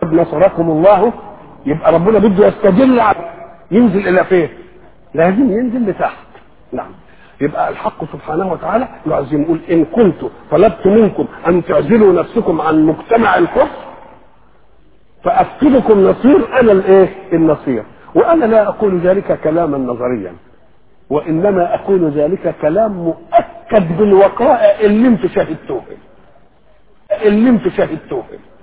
قد نصركم الله يبقى ربنا بده يستدل على ينزل الى فين لازم ينزل لتحت نعم يبقى الحق سبحانه وتعالى لازم يقول ان كنت طلبت منكم ان تعزلوا نفسكم عن مجتمع الكفر فافقدكم نصير انا الايه النصير وانا لا اقول ذلك كلاما نظريا وانما اقول ذلك كلام مؤكد بالوقائع اللي انتم شاهدتوه اللي انتم شاهدتوه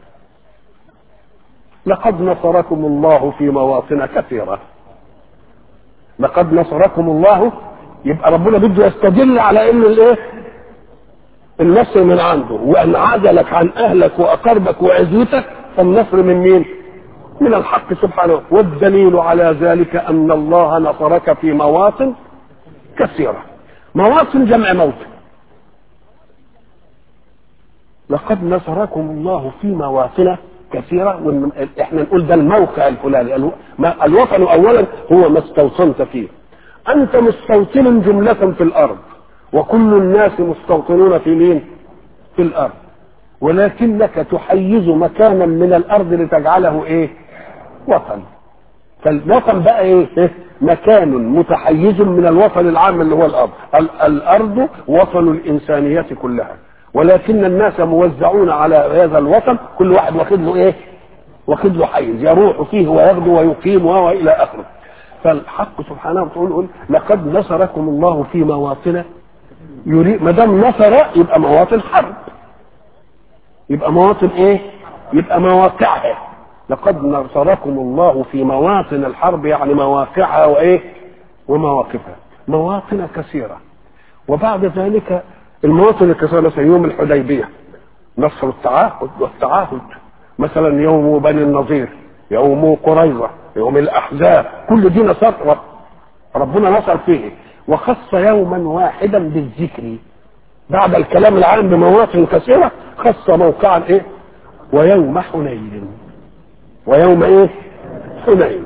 لقد نصركم الله في مواطن كثيره لقد نصركم الله يبقى ربنا بده يستدل على ان الايه النصر من عنده وان عزلك عن اهلك واقربك وعزوتك فالنصر من مين من الحق سبحانه والدليل على ذلك ان الله نصرك في مواطن كثيره مواطن جمع موطن لقد نصركم الله في مواطن كثيرة احنا نقول ده الموقع الفلاني الوطن اولا هو ما استوطنت فيه انت مستوطن جملة في الارض وكل الناس مستوطنون في مين في الارض ولكنك تحيز مكانا من الارض لتجعله ايه وطن فالوطن بقى ايه, إيه؟ مكان متحيز من الوطن العام اللي هو الارض الارض وطن الانسانية كلها ولكن الناس موزعون على هذا الوطن كل واحد واخد له ايه واخد له حيز يروح فيه ويغدو ويقيم والى اخره فالحق سبحانه وتعالى يقول لقد نصركم الله في مواطن يريد ما دام نصر يبقى مواطن حرب يبقى مواطن ايه يبقى مواقعها لقد نصركم الله في مواطن الحرب يعني مواقعها وايه ومواقفها مواطن كثيره وبعد ذلك المواطن الكثيره مثلا يوم الحديبيه نصر التعاهد والتعاهد مثلا يوم بني النظير يوم قريظه يوم الاحزاب كل دي نصر ربنا نصر فيه وخص يوما واحدا بالذكر بعد الكلام العام بمواطن كثيره خص موقعا ايه ويوم حنين ويوم ايه حنين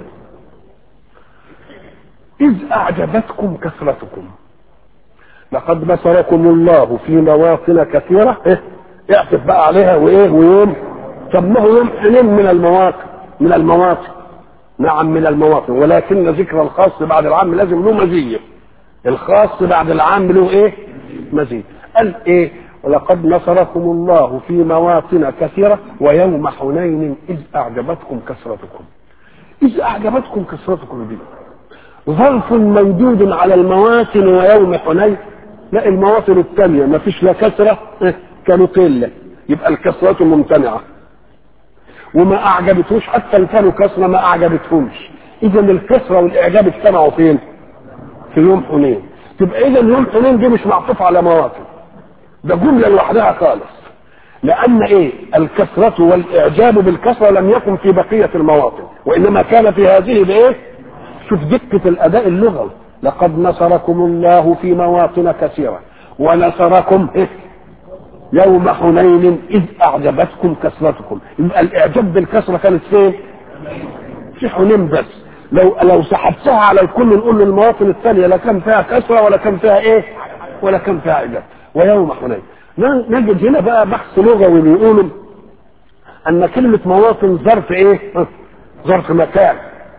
اذ اعجبتكم كثرتكم لقد نصركم الله في مواطن كثيره ايه اعطف بقى عليها وايه ويوم طب ما هو يوم حنين من المواطن من المواطن نعم من المواطن ولكن ذكر الخاص بعد العام لازم له مزيه الخاص بعد العام له ايه مزيد قال ايه ولقد نصركم الله في مواطن كثيرة ويوم حنين إذ أعجبتكم كثرتكم إذ أعجبتكم كثرتكم دي ظرف موجود على المواطن ويوم حنين لا المواطن الثانية ما فيش لا كثرة كانوا قلة يبقى الكثرة ممتنعة وما أعجبتهوش حتى إن كانوا كثرة ما أعجبتهمش إذا الكثرة والإعجاب اجتمعوا فين؟ في يوم حنين تبقى إذا يوم حنين دي مش معطوف على مواطن ده جملة لوحدها خالص لأن إيه الكثرة والإعجاب بالكثرة لم يكن في بقية المواطن وإنما كان في هذه بإيه شوف دقة الأداء اللغوي لقد نصركم الله في مواطن كثيرة ونصركم إيه يوم حنين إذ أعجبتكم كثرتكم يبقى الإعجاب بالكثرة كانت فين في حنين بس لو لو سحبتها على الكل نقول المواطن الثانية لا كان فيها كثرة ولا كان فيها إيه ولا كان فيها إعجاب ويوم حنين نجد هنا بقى بحث لغوي بيقولوا ان كلمة مواطن ظرف ايه ظرف مكان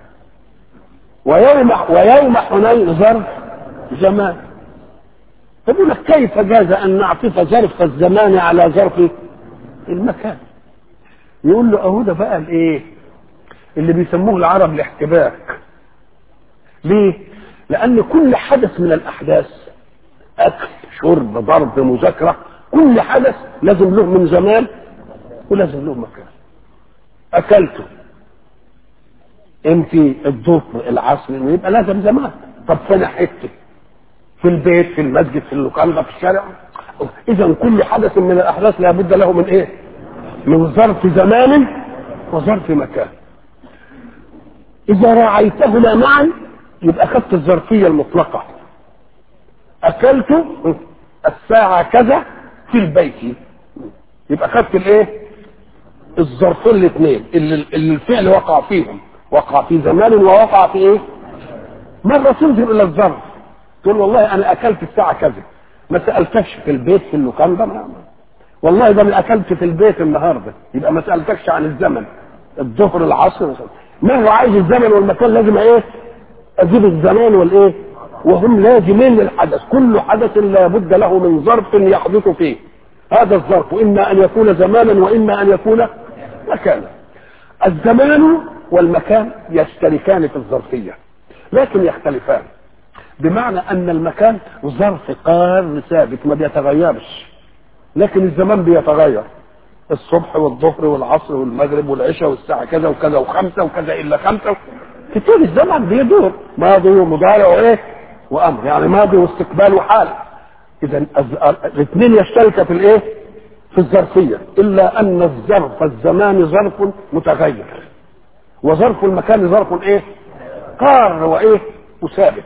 ويوم ويوم حنين ظرف زمان فبيقول لك كيف جاز ان نعطف ظرف الزمان على ظرف المكان يقول له اهو ده بقى الايه اللي بيسموه العرب الاحتباك ليه لان كل حدث من الاحداث اكل شرب ضرب مذاكره كل حدث لازم له من زمان ولازم له مكان اكلته انت الظهر العصر يبقى لازم زمان طب فين حته في البيت في المسجد في اللوكاندا في الشارع اذا كل حدث من الاحداث لابد له من ايه من ظرف زمان وظرف مكان اذا راعيتهما معا يبقى اخذت الظرفيه المطلقه اكلت الساعة كذا في البيت يبقى خدت الايه الظرفين الاثنين اللي, اللي الفعل وقع فيهم وقع في زمان ووقع في ايه مرة تنظر الى الظرف تقول والله انا اكلت الساعة كذا ما سألتكش في البيت في اللوكاندا والله ده انا اكلت في البيت النهارده يبقى ما سألتكش عن الزمن الظهر العصر ما هو عايز الزمن والمكان لازم ايه اجيب الزمان والايه وهم لازمين للحدث كل حدث لا بد له من ظرف يحدث فيه هذا الظرف اما ان يكون زمانا واما ان يكون مكانا الزمان والمكان يشتركان في الظرفيه لكن يختلفان بمعنى ان المكان ظرف قار ثابت ما بيتغيرش لكن الزمان بيتغير الصبح والظهر والعصر والمغرب والعشاء والساعة كذا وكذا وخمسة وكذا إلا خمسة كتير الزمن بيدور ماضي ومضارع وإيه وأمر يعني ماضي واستقبال وحال إذا الاثنين يشترك في الإيه في الظرفية إلا أن الظرف الزمان ظرف متغير وظرف المكان ظرف إيه قار وإيه وثابت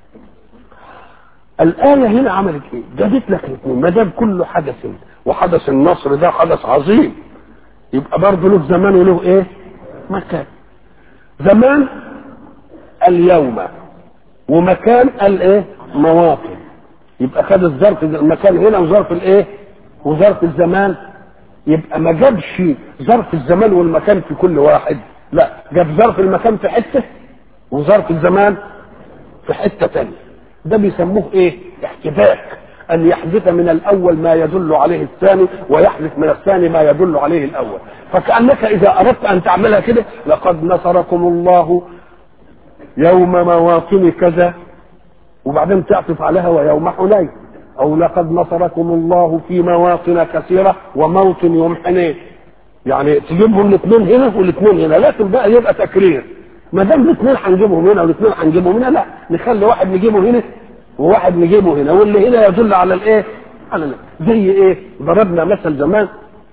الآية هنا عملت إيه؟ جابت لك الاثنين ما دام كل حدث وحدث النصر ده حدث عظيم يبقى برضه له زمان وله إيه؟ مكان. زمان اليوم ومكان الإيه؟ مواطن. يبقى خد الظرف المكان هنا وظرف الإيه؟ وظرف الزمان يبقى ما جابش ظرف الزمان والمكان في كل واحد لا جاب ظرف المكان في حته وظرف الزمان في حته ثانيه ده بيسموه ايه احتباك ان يحدث من الاول ما يدل عليه الثاني ويحدث من الثاني ما يدل عليه الاول فكانك اذا اردت ان تعملها كده لقد نصركم الله يوم مواطن كذا وبعدين تعطف عليها ويوم حنين او لقد نصركم الله في مواطن كثيره وموطن يوم حنين يعني تجيبهم الاثنين هنا والاثنين هنا لكن بقى يبقى تكرير ما دام الاثنين هنجيبهم هنا والاثنين هنجيبهم هنا لا نخلي واحد نجيبه هنا وواحد نجيبه هنا واللي هنا يدل على الايه؟ على لا. زي ايه؟ ضربنا مثل زمان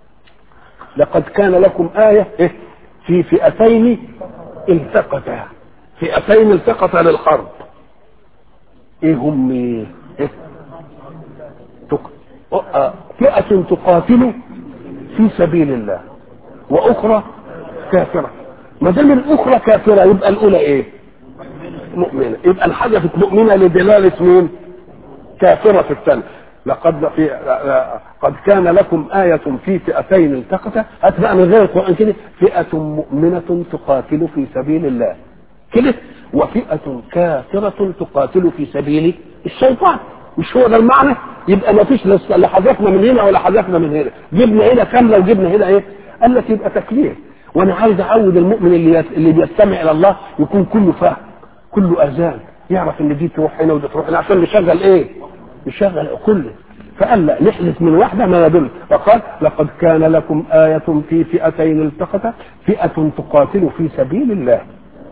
لقد كان لكم آية إيه؟ في فئتين التقتا فئتين التقتا للحرب ايه هم ايه؟ تق... فئة تقاتل في سبيل الله وأخرى كافرة ما دام الاخرى كافره يبقى الاولى ايه؟ مؤمنه يبقى الحدث مؤمنه لدلاله مين؟ كافره في الثانيه لقد في قد كان لكم آية في فئتين التقتا هات بقى من غير القرآن كده فئة مؤمنة تقاتل في سبيل الله كده وفئة كافرة تقاتل في سبيل الشيطان مش هو ده المعنى يبقى ما فيش لا حذفنا من هنا ولا حذفنا من هنا جبنا هنا كاملة وجبنا هنا ايه قال لك يبقى تكليف وانا عايز اعود المؤمن اللي اللي بيستمع الى الله يكون كله فهم كله اذان يعرف ان دي تروح هنا ودي تروح هنا عشان نشغل ايه؟ نشغل كله فقال لا نحدث من واحده ما يدل فقال لقد كان لكم آية في فئتين التقتا فئة تقاتل في سبيل الله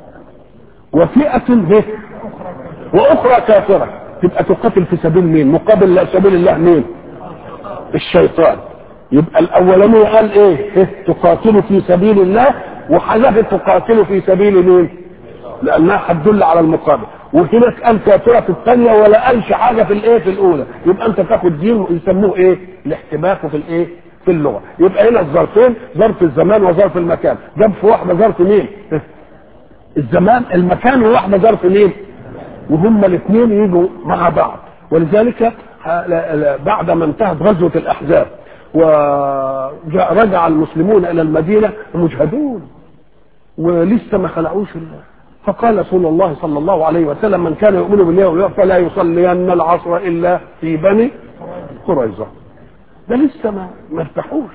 وفئة به وأخرى كافرة تبقى تقاتل في سبيل مين؟ مقابل سبيل الله مين؟ الشيطان يبقى الاولاني قال ايه, إيه؟ تقاتلوا في سبيل الله وحذف تقاتلوا في سبيل مين لانها هتدل على المقابل وهناك قال كافره في الثانيه ولا قالش حاجه في الايه في الاولى يبقى انت تاخد دين يسموه ايه الاحتباك في الايه في اللغه يبقى هنا الظرفين ظرف الزمان وظرف المكان جاب في واحده ظرف مين الزمان المكان وواحده ظرف مين وهما الاثنين يجوا مع بعض ولذلك بعد ما انتهت غزوه الاحزاب ورجع المسلمون الى المدينه مجهدون ولسه ما خلعوش الله فقال رسول الله صلى الله عليه وسلم من كان يؤمن بالله واليوم فلا يصلين العصر الا في بني قريظه ده لسه ما ما ارتاحوش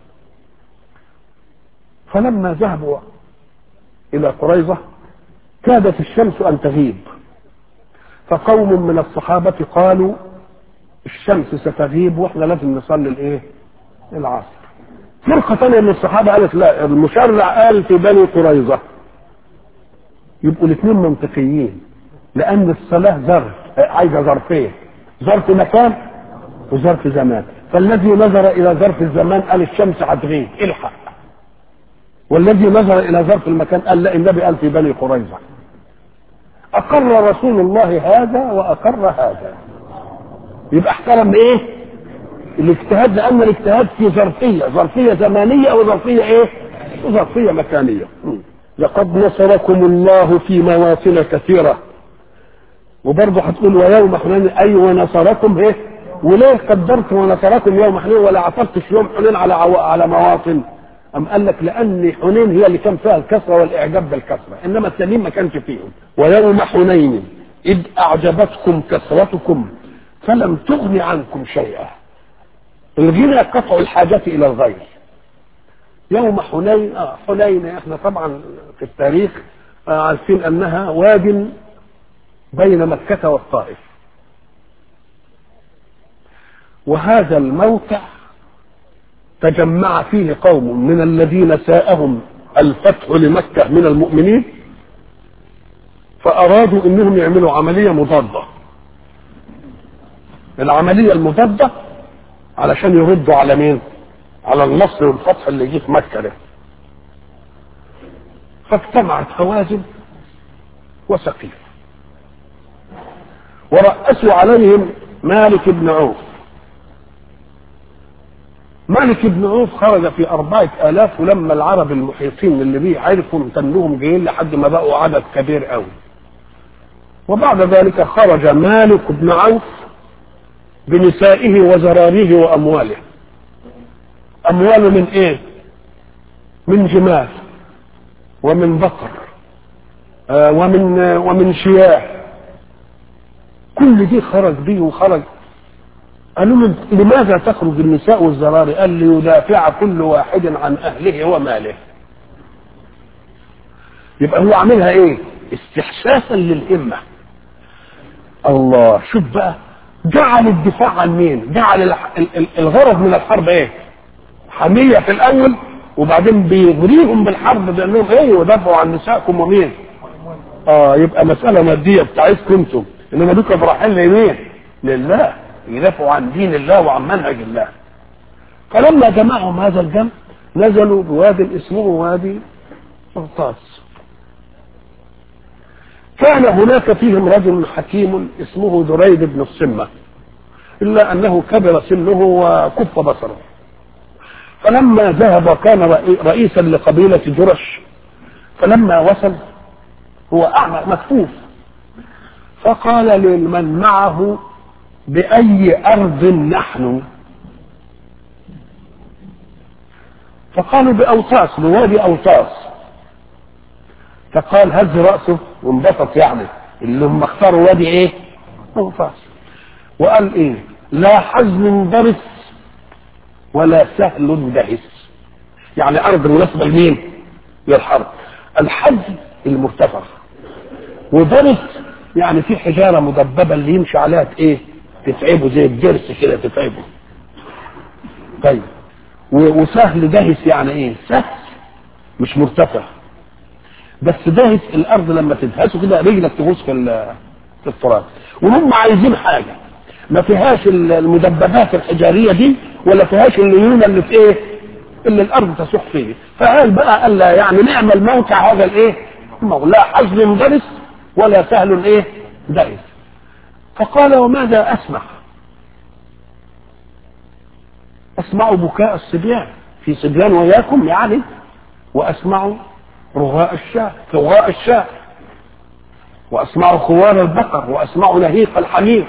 فلما ذهبوا الى قريظه كادت الشمس ان تغيب فقوم من الصحابه قالوا الشمس ستغيب واحنا لازم نصلي الايه العصر فرقة ثانية من الصحابة قالت لا المشرع قال في بني قريظة يبقوا الاثنين منطقيين لأن الصلاة ظرف عايزة ظرفين ظرف مكان وظرف زمان فالذي نظر إلى ظرف الزمان قال الشمس هتغيب الحق والذي نظر إلى ظرف المكان قال لا النبي قال في بني قريظة أقر رسول الله هذا وأقر هذا يبقى احترم ايه الاجتهاد لان الاجتهاد في ظرفيه ظرفيه زمانيه وظرفيه ايه وظرفيه مكانيه لقد نصركم الله في مواطن كثيره وبرضه هتقول ويوم حنين اي ونصركم ايه وليه قدرت ونصركم يوم حنين ولا عطفتش يوم حنين على عو... على مواطن أم قال لك لأن حنين هي اللي كان فيها الكسرة والإعجاب بالكسرة إنما التانيين ما كانش فيهم ويوم حنين إذ أعجبتكم كثرتكم فلم تغن عنكم شيئا الغنى قطع الحاجة إلى الغير يوم حنين آه حنين احنا طبعا في التاريخ آه عارفين أنها واد بين مكة والطائف وهذا الموقع تجمع فيه قوم من الذين ساءهم الفتح لمكة من المؤمنين فأرادوا أنهم يعملوا عملية مضادة العملية المضادة علشان يردوا على مين على النصر والفتح اللي جه في مكة ده فاجتمعت هوازن وسقيف ورأسوا عليهم مالك بن عوف مالك بن عوف خرج في أربعة آلاف ولما العرب المحيطين اللي بيه عرفوا امتنهم جايين لحد ما بقوا عدد كبير قوي وبعد ذلك خرج مالك بن عوف بنسائه وزراريه وأمواله أمواله من إيه من جمال ومن بقر آه ومن آه ومن شياه كل دي خرج به وخرج قالوا له لماذا تخرج النساء والزرار قال ليدافع كل واحد عن اهله وماله يبقى هو عاملها ايه استحساسا للهمه الله شوف بقى جعل الدفاع عن مين جعل الغرض من الحرب ايه حميه في الاول وبعدين بيغريهم بالحرب بانهم ايه ودافعوا عن نسائكم ومين اه يبقى مساله ماديه بتاعتكم انتم انما دول كانوا رايحين لمين لله يدافعوا عن دين الله وعن منهج الله فلما جمعهم هذا الجمع نزلوا بواد اسمه وادي قرطاس كان هناك فيهم رجل حكيم اسمه دريد بن الصمة إلا أنه كبر سنه وكف بصره فلما ذهب كان رئيسا لقبيلة جرش فلما وصل هو أعمى مكفوف فقال لمن معه بأي أرض نحن فقالوا بأوطاس بوادي أوطاس فقال هز رأسه وانبسط يعني اللي هم اختاروا وادي ايه أوطاس وقال ايه لا حزن ضرس ولا سهل دهس يعني أرض مناسبة لمين للحرب الحزن المرتفع وضرس يعني في حجارة مدببة اللي يمشي عليها ايه تتعبه زي الجرس كده تتعبه طيب وسهل دهس يعني ايه سهل مش مرتفع بس دهس الارض لما تدهسه كده رجلك تغوص في في التراب وهم عايزين حاجه ما فيهاش المدببات الحجاريه دي ولا فيهاش الليونه اللي في ايه اللي الارض تسوح فيه فقال بقى قال لا يعني نعمل موقع هذا الايه لا حزن درس ولا سهل ايه دائس فقال وماذا اسمع اسمع بكاء الصبيان في صبيان وياكم يعني واسمع رغاء الشاة رغاء الشاة واسمع خوار البقر واسمع نهيق الحمير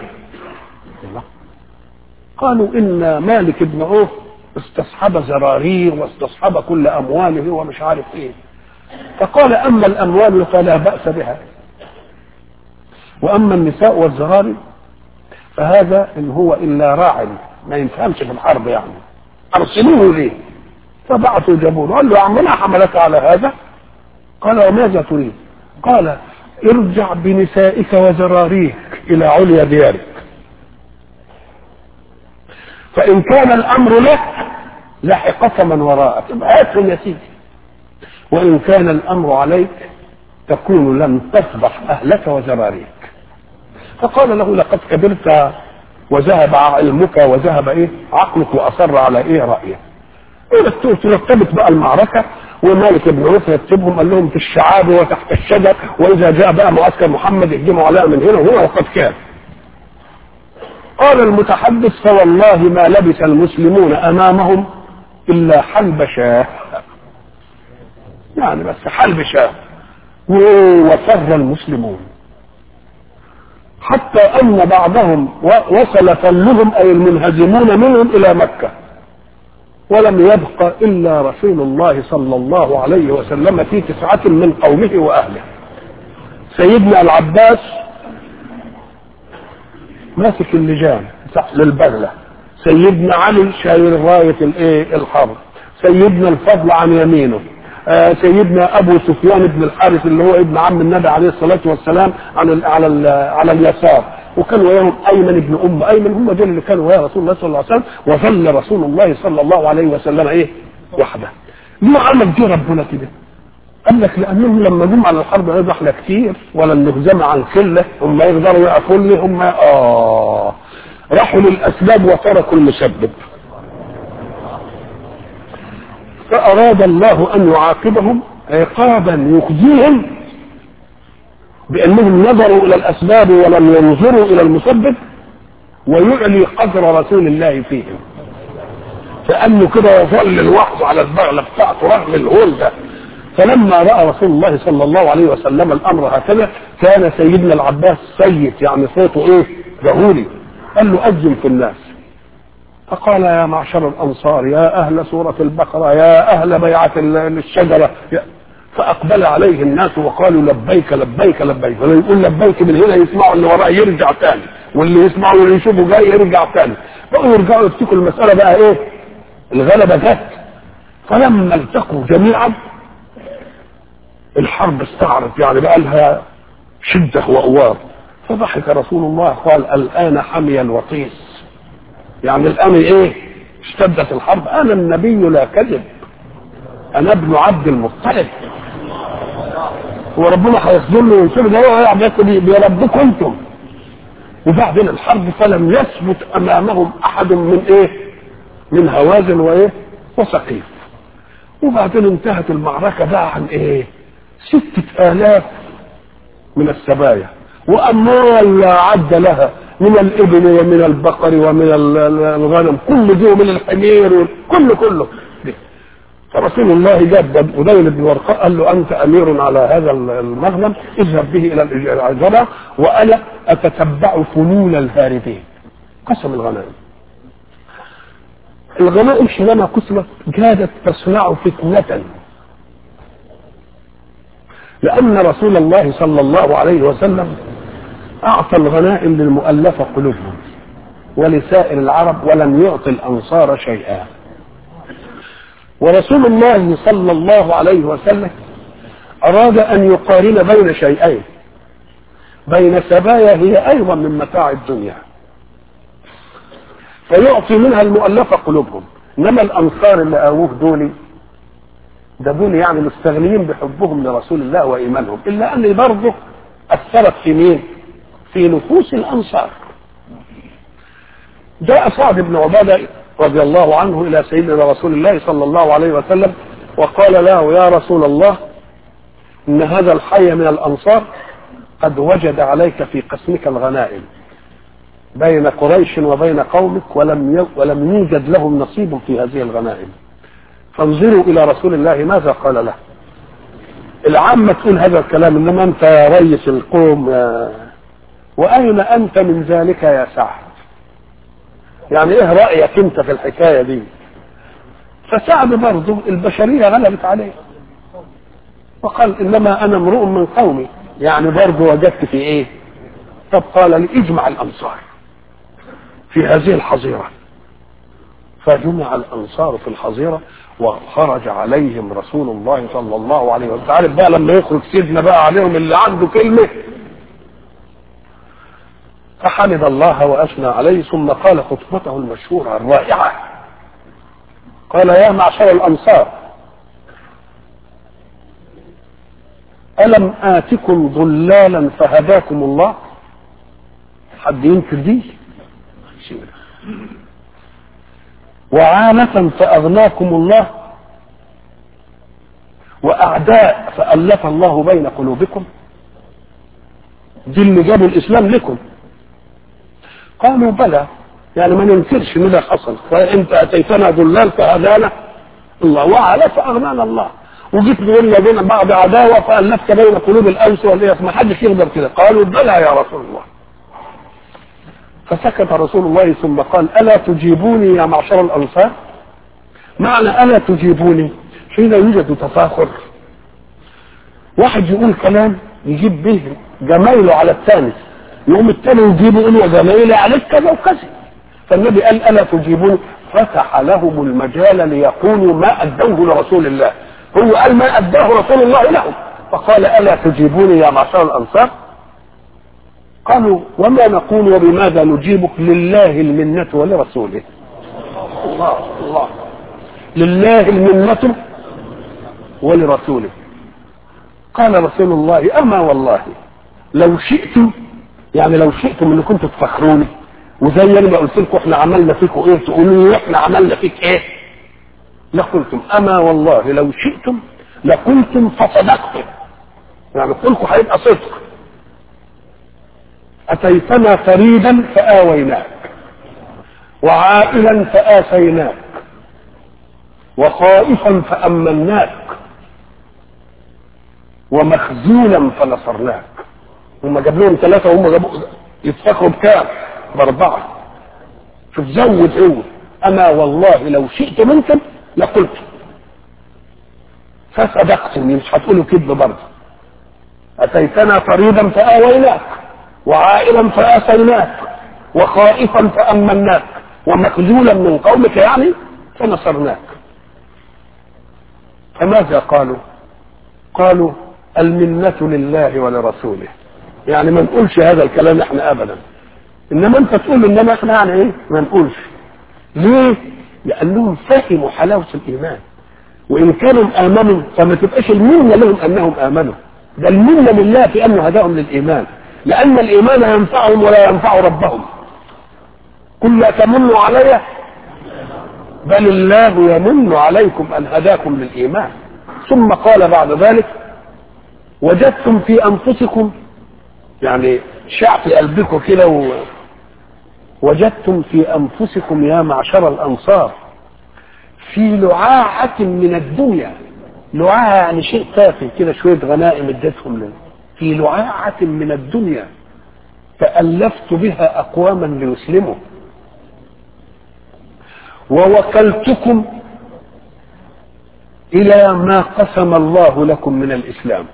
قالوا ان مالك بن عوف استصحب زراريه واستصحب كل امواله ومش عارف ايه فقال اما الاموال فلا باس بها واما النساء والزراري فهذا ان هو الا راع ما يفهمش في الحرب يعني ارسلوه ليه فبعثوا جابوه قال له عمنا حملك على هذا قال وماذا تريد قال ارجع بنسائك وزراريك الى عليا ديارك فان كان الامر لك لحقك من وراءك هاتهم يا سيدي وان كان الامر عليك تكون لم تفضح اهلك وزراريك فقال له لقد كبرت وذهب علمك وذهب ايه عقلك واصر على ايه رايه ترتبط بقى المعركه ومالك بن عوف يكتبهم قال لهم في الشعاب وتحت الشجر واذا جاء بقى معسكر محمد يهجموا عليها من هنا وهنا وقد كان قال المتحدث فوالله ما لبث المسلمون امامهم الا حلب شاه يعني بس حلب شاه وفر المسلمون حتى ان بعضهم وصل فلهم اي المنهزمون منهم الى مكه ولم يبق إلا رسول الله صلى الله عليه وسلم في تسعة من قومه وأهله سيدنا العباس ماسك اللجام للبغلة سيدنا علي شايل راية الايه الحرب سيدنا الفضل عن يمينه آه سيدنا ابو سفيان بن الحارث اللي هو ابن عم النبي عليه الصلاه والسلام على ال على ال على اليسار وكان وياهم ايمن بن ام ايمن هم دول اللي كانوا ويا رسول الله صلى الله عليه وسلم وظل رسول الله صلى الله عليه وسلم ايه وحده ليه عمل دي ربنا كده قال لك لانهم لما جم على الحرب قالوا احنا كتير ولا نهزم عن قله هم يقدروا يقفوا لي هم اه راحوا للاسباب وتركوا المسبب فاراد الله ان يعاقبهم عقابا يخزيهم بانهم نظروا الى الاسباب ولم ينظروا الى المسبب ويعلي قدر رسول الله فيهم فانه كده يظل لوحده على البغله بتاعته رغم الهول ده فلما راى رسول الله صلى الله عليه وسلم الامر هكذا كان سيدنا العباس سيد يعني صوته ايه جهوري قال له اذن في الناس فقال يا معشر الانصار يا اهل سوره البقره يا اهل بيعه الشجره فاقبل عليه الناس وقالوا لبيك لبيك لبيك فلو يقول لبيك من هنا يسمعوا اللي وراه يرجع تاني واللي يسمعوا واللي يشوفوا جاي يرجع تاني بقوا يرجعوا يفتكروا المساله بقى ايه الغلبه جت فلما التقوا جميعا الحرب استعرت يعني بقى لها شده وقوار فضحك رسول الله قال الان حمي الوطيس يعني الان ايه اشتدت الحرب انا النبي لا كذب انا ابن عبد المطلب وربنا هيخذلني وينصر ده هو بس بربكم انتم وبعدين الحرب فلم يثبت امامهم احد من ايه من هوازن وايه وسقيف وبعدين انتهت المعركة بقى عن ايه ستة الاف من السبايا واموال لا عد لها من الابل ومن البقر ومن الغنم كل دي ومن الحمير كله كله فرسول الله جاب بديل بن ورقاء قال له انت امير على هذا المغنم اذهب به الى العجله وانا اتتبع فنون الهاربين قسم الغنائم الغنائم حينما قسمت كادت تصنع فتنة لأن رسول الله صلى الله عليه وسلم أعطى الغنائم للمؤلفة قلوبهم ولسائر العرب ولم يعطي الأنصار شيئا ورسول الله صلى الله عليه وسلم أراد أن يقارن بين شيئين بين سبايا هي أيضا من متاع الدنيا فيعطي منها المؤلفة قلوبهم إنما الأنصار اللي آووه دول ده دول يعني مستغنيين بحبهم لرسول الله وإيمانهم إلا أن برضه أثرت في مين؟ في نفوس الأنصار جاء سعد بن عبادة رضي الله عنه إلى سيدنا رسول الله صلى الله عليه وسلم وقال له يا رسول الله إن هذا الحي من الأنصار قد وجد عليك في قسمك الغنائم بين قريش وبين قومك ولم ولم يوجد لهم نصيب في هذه الغنائم فانظروا الى رسول الله ماذا قال له العامة تقول هذا الكلام انما انت يا ريس القوم يا واين انت من ذلك يا سعد يعني ايه رايك انت في الحكايه دي فسعد برضه البشريه غلبت عليه وقال انما انا امرؤ من قومي يعني برضه وجدت في ايه طب قال لي اجمع الانصار في هذه الحظيرة فجمع الأنصار في الحظيرة وخرج عليهم رسول الله صلى الله عليه وسلم عارف بقى لما يخرج سيدنا بقى عليهم اللي عنده كلمة فحمد الله وأثنى عليه ثم قال خطبته المشهورة الرائعة قال يا معشر الأنصار ألم آتكم ضلالا فهداكم الله حد ينكر دي وعانة فأغناكم الله وأعداء فألف الله بين قلوبكم دي اللي جابوا الإسلام لكم قالوا بلى يعني ما ننكرش ان ده حصل فانت اتيتنا ضلال فهدانا الله وعلى فاغنانا الله وجيت بيقول لنا بين بعض عداوه فالفت بين قلوب الاوس والاياس ما حدش يقدر كده قالوا بلى يا رسول الله فسكت رسول الله ثم قال الا تجيبوني يا معشر الانصار معنى الا تجيبوني حين يوجد تفاخر واحد يقول كلام يجيب به جمايله على الثاني يقوم الثاني يجيبه يقول وجمايلي عليك كذا وكذا فالنبي قال الا تجيبوني فتح لهم المجال ليقولوا ما ادوه لرسول الله هو قال ما اداه رسول الله لهم فقال الا تجيبوني يا معشر الانصار قالوا وما نقول وبماذا نجيبك لله المنة ولرسوله الله الله لله المنة ولرسوله قال رسول الله أما والله لو شئتم يعني لو شئتم ان كنتم تفخروني وزي انا ما قلت لكم احنا عملنا فيكم ايه تقولوا لي احنا عملنا فيك ايه لقلتم اما والله لو شئتم لقلتم فصدقتم يعني قولكم هيبقى صدق اتيتنا فريدا فاويناك وعائلا فاسيناك وخائفا فامناك ومخزولا فنصرناك هم جاب لهم ثلاثه وهم جابوا يتفكروا بكام؟ باربعه شوف زود هو اما والله لو شئت منكم لقلت فصدقتم مش هتقولوا كذب برضه اتيتنا فريدا فاويناك وعائلا فاسيناك وخائفا فامناك ومخذولا من قومك يعني فنصرناك فماذا قالوا قالوا المنة لله ولرسوله يعني ما نقولش هذا الكلام احنا ابدا انما انت تقول انما احنا يعني ايه ما نقولش ليه لانهم فهموا حلاوة الايمان وان كانوا امنوا فما تبقاش المنة لهم انهم امنوا ده المنة لله في انه هداهم للايمان لان الايمان ينفعهم ولا ينفع ربهم كل تمنوا علي بل الله يمن عليكم ان هداكم للايمان ثم قال بعد ذلك وجدتم في انفسكم يعني شع في قلبكم كده و... وجدتم في انفسكم يا معشر الانصار في لعاعة من الدنيا لعاعة يعني شيء تافه كده شوية غنائم اديتهم لنا في لعاعة من الدنيا فألفت بها أقواما ليسلموا ووكلتكم إلى ما قسم الله لكم من الإسلام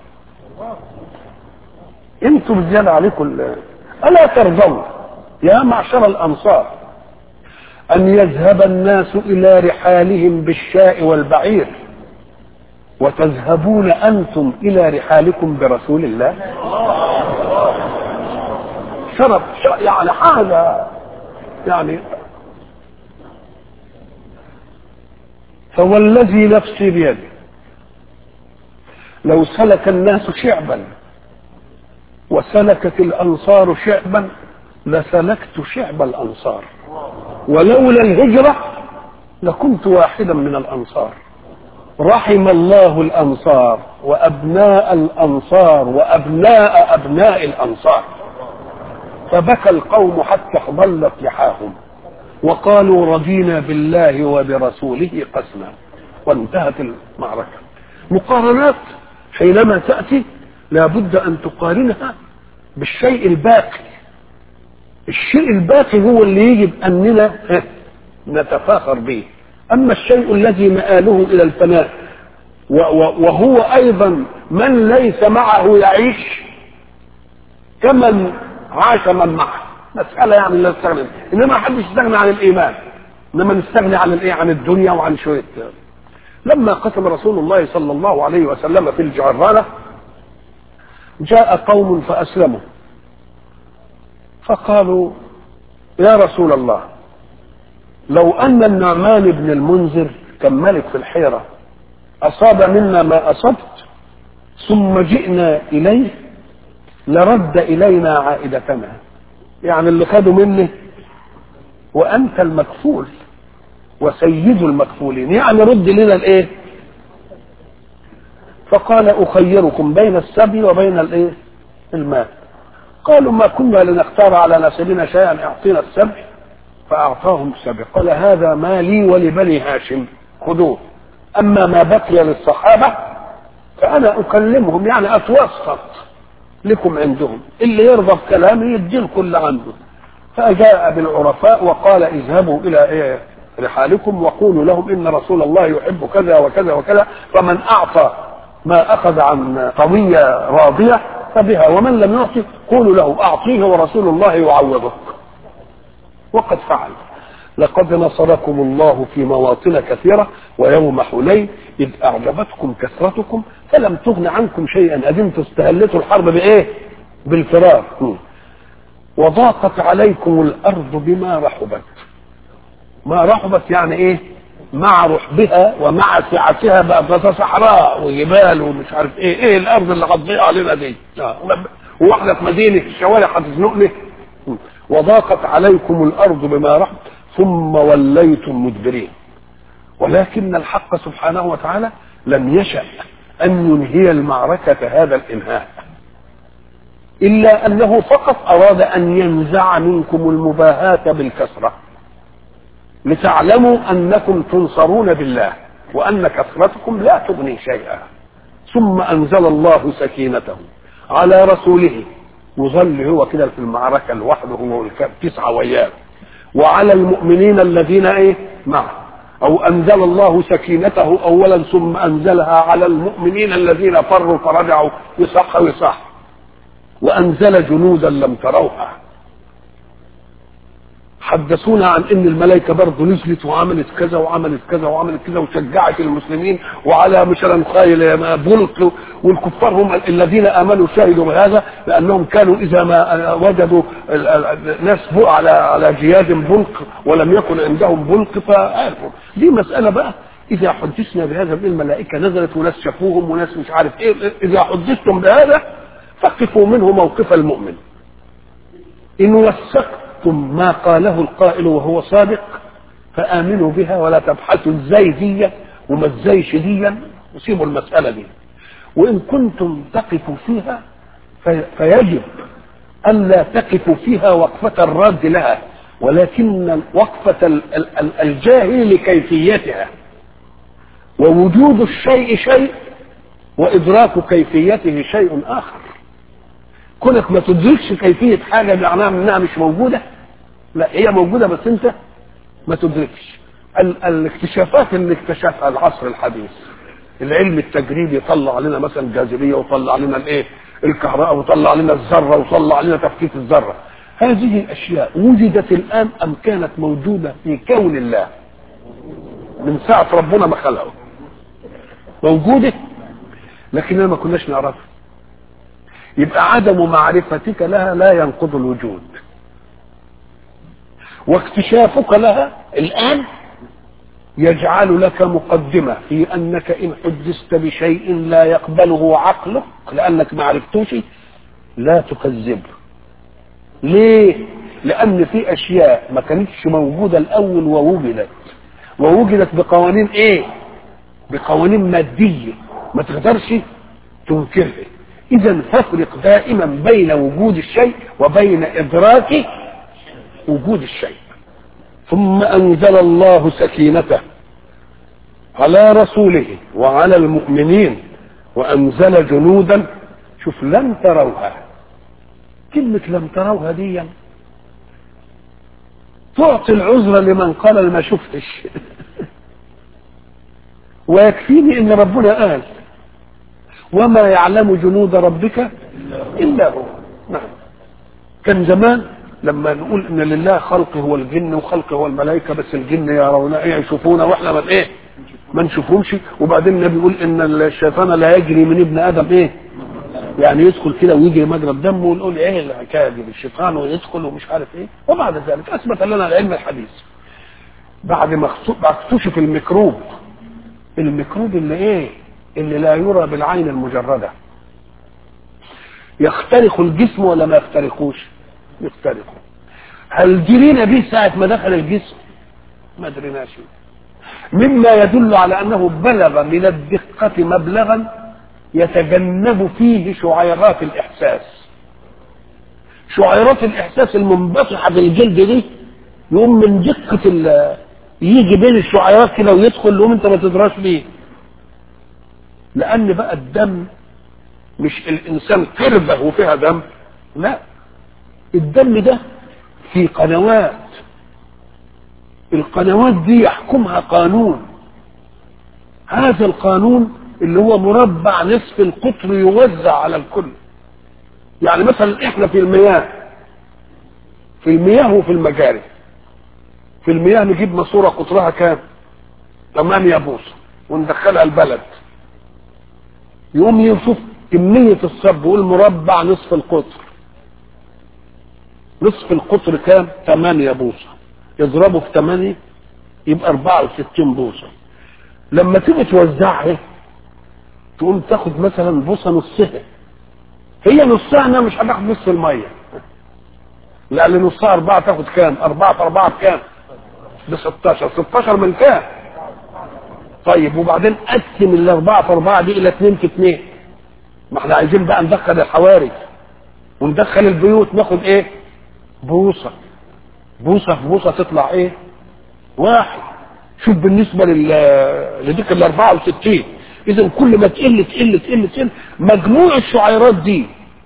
انتم زيادة عليكم ألا ترضون يا معشر الأنصار أن يذهب الناس إلى رحالهم بالشاء والبعير وتذهبون أنتم إلى رحالكم برسول الله شرف يعني حاجة يعني فوالذي نفسي بيده لو سلك الناس شعبا وسلكت الأنصار شعبا لسلكت شعب الأنصار ولولا الهجرة لكنت واحدا من الأنصار رحم الله الأنصار وأبناء الأنصار وأبناء أبناء الأنصار فبكى القوم حتى ضلت لحاهم وقالوا رضينا بالله وبرسوله قسما وانتهت المعركة مقارنات حينما تأتي لابد أن تقارنها بالشيء الباقي الشيء الباقي هو اللي يجب أننا نتفاخر به أما الشيء الذي مآله إلى الفناء وهو أيضا من ليس معه يعيش كمن عاش من معه مسألة يعني لا نستغني إنما ما حدش يستغني عن الإيمان إنما نستغني عن الإيه عن الدنيا وعن شوية لما قسم رسول الله صلى الله عليه وسلم في الجعرانة جاء قوم فأسلموا فقالوا يا رسول الله لو أن النعمان بن المنذر كان ملك في الحيرة أصاب منا ما أصبت ثم جئنا إليه لرد إلينا عائدتنا يعني اللي خدوا مني وأنت المكفول وسيد المكفولين يعني رد لنا الإيه فقال أخيركم بين السبي وبين الإيه المال قالوا ما كنا لنختار على نسلنا شيئا اعطينا السبي فأعطاهم السبي قال هذا ما لي ولبني هاشم خذوه أما ما بقي للصحابة فأنا أكلمهم يعني أتوسط لكم عندهم اللي يرضى بكلامي يدي الكل عنده فجاء بالعرفاء وقال اذهبوا إلى إيه رحالكم وقولوا لهم ان رسول الله يحب كذا وكذا وكذا فمن اعطى ما اخذ عن قضيه راضيه فبها ومن لم يعطي قولوا له اعطيه ورسول الله يعوضك وقد فعل لقد نصركم الله في مواطن كثيره ويوم حنين اذ اعجبتكم كثرتكم فلم تغن عنكم شيئا اذن استهلتوا الحرب بايه؟ بالفرار وضاقت عليكم الارض بما رحبت ما رحبت يعني ايه مع رحبها ومع سعتها بقى صحراء وجبال ومش عارف ايه ايه الارض اللي هتضيع علينا دي واحنا في مدينه الشوارع هتزنقني وضاقت عليكم الارض بما رحبت ثم وليتم مدبرين ولكن الحق سبحانه وتعالى لم يشأ أن ينهي المعركة هذا الإنهاء إلا أنه فقط أراد أن ينزع منكم المباهاة بالكسرة لتعلموا أنكم تنصرون بالله وأن كثرتكم لا تغني شيئا ثم أنزل الله سكينته على رسوله يظل هو كده في المعركة لوحده هو والتسعة وياه وعلى المؤمنين الذين ايه معه او انزل الله سكينته اولا ثم انزلها على المؤمنين الذين فروا فرجعوا يصح ويصح وانزل جنودا لم تروها حدثونا عن ان الملائكه برضه نزلت وعملت كذا وعملت كذا وعملت كذا وشجعت المسلمين وعلى مثلا خيل بلق والكفار هم الذين امنوا شهدوا بهذا لانهم كانوا اذا ما وجدوا ناس على على جياد بلق ولم يكن عندهم بلق فعرفوا دي مساله بقى اذا حدثنا بهذا من الملائكه نزلت وناس شافوهم وناس مش عارف ايه اذا حدثتم بهذا فقفوا منه موقف المؤمن ان وثقت ثم ما قاله القائل وهو صادق فآمنوا بها ولا تبحثوا ازاي دي وما ازاي ديا وسيبوا المسألة دي وإن كنتم تقفوا فيها في فيجب ألا تقفوا فيها وقفة الراد لها ولكن وقفة الجاهل لكيفيتها ووجود الشيء شيء وإدراك كيفيته شيء آخر كونك ما تدركش كيفيه حاجه معناها انها مش موجوده لا هي موجوده بس انت ما تدركش ال- الاكتشافات اللي اكتشفها العصر الحديث العلم التجريبي يطلع لنا مثلا الجاذبيه ويطلع لنا الايه الكهرباء ويطلع لنا الذره ويطلع لنا تفكيك الذره هذه الاشياء وجدت الان ام كانت موجوده في كون الله من ساعه ربنا ما خلقه موجوده لكننا ما كناش نعرفها يبقى عدم معرفتك لها لا ينقض الوجود واكتشافك لها الآن يجعل لك مقدمة في أنك إن حدثت بشيء لا يقبله عقلك لأنك ما عرفتوش لا تكذبه ليه؟ لأن في أشياء ما كانتش موجودة الأول ووجدت ووجدت بقوانين إيه؟ بقوانين مادية ما تقدرش تنكرها اذا فافرق دائما بين وجود الشيء وبين ادراك وجود الشيء ثم انزل الله سكينته على رسوله وعلى المؤمنين وانزل جنودا شوف لم تروها كلمة لم تروها دي تعطي العذر لمن قال ما شفتش ويكفيني ان ربنا قال وما يعلم جنود ربك الا هو نعم كان زمان لما نقول ان لله خلق هو الجن وخلق هو الملائكه بس الجن يرون ايه يشوفونا واحنا من ايه ما نشوفهمش وبعدين النبي يقول ان الشيطان لا يجري من ابن ادم ايه يعني يدخل كده ويجري مجرى الدم ونقول ايه الحكايه دي الشيطان ويدخل ومش عارف ايه وبعد ذلك اثبت لنا العلم الحديث بعد ما اكتشف الميكروب الميكروب اللي ايه اللي لا يرى بالعين المجردة يخترق الجسم ولا ما يخترقوش يخترقه هل درينا به ساعة ما دخل الجسم ما دريناش مما يدل على أنه بلغ من الدقة مبلغا يتجنب فيه شعيرات الإحساس شعيرات الإحساس المنبطحة في الجلد دي يقوم من دقة يجي بين الشعيرات كده ويدخل لهم انت ما تدراش بيه لان بقى الدم مش الانسان كربه وفيها دم لا الدم ده في قنوات القنوات دي يحكمها قانون هذا القانون اللي هو مربع نصف القطر يوزع على الكل يعني مثلا احنا في المياه في المياه وفي المجاري في المياه نجيب ماسوره قطرها كام 8 بوصه وندخلها البلد يقوم يشوف كمية الصب والمربع نصف القطر نصف القطر كام 8 بوصة يضربه في 8 يبقى 64 بوصة لما تيجي توزعها تقوم تاخد مثلا بوصة نصها هي نصها انا مش هتاخد نص المية لان نصها أربعة تاخد كام؟ أربعة في أربعة بكام؟ ب 16 16 من كام؟ طيب وبعدين قسم الأربعة في أربعة دي إلى اثنين في اثنين ما احنا عايزين بقى ندخل الحواري وندخل البيوت ناخد ايه؟ بوصة بوصة في بوصة تطلع ايه؟ واحد شوف بالنسبة لل لديك ال 64 إذا كل ما تقل تقل تقل تقل مجموع الشعيرات دي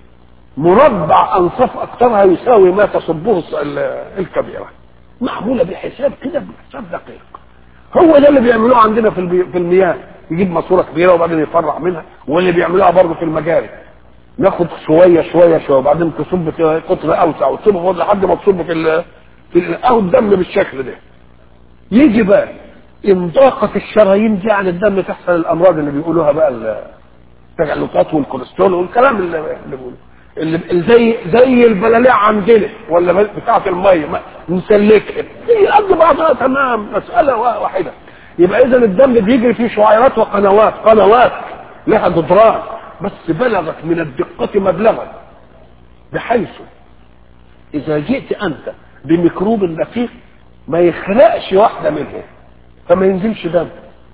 مربع أنصاف أكثرها يساوي ما تصبه الكبيرة معمولة بحساب كده بحساب دقيق هو ده اللي بيعملوه عندنا في البي... في المياه يجيب ماسوره كبيره وبعدين يفرع منها واللي بيعملوها برضه في المجاري ناخد شويه شويه شويه وبعدين تصب في قطر اوسع وتصب لحد ما تصب في ال... في ال... اهو الدم بالشكل ده يجي بقى ان ضاقت الشرايين دي عن الدم تحصل الامراض اللي بيقولوها بقى التجلطات والكوليسترول والكلام اللي, اللي بيقولوه اللي زي زي البلاليع عندنا ولا بتاعه الميه نسلكها هي قد بعضها تمام مساله واحده يبقى اذا الدم بيجري فيه شعيرات وقنوات قنوات لها جدران بس بلغت من الدقه مبلغا بحيث اذا جئت انت بميكروب دقيق ما يخلقش واحده منهم فما ينزلش دم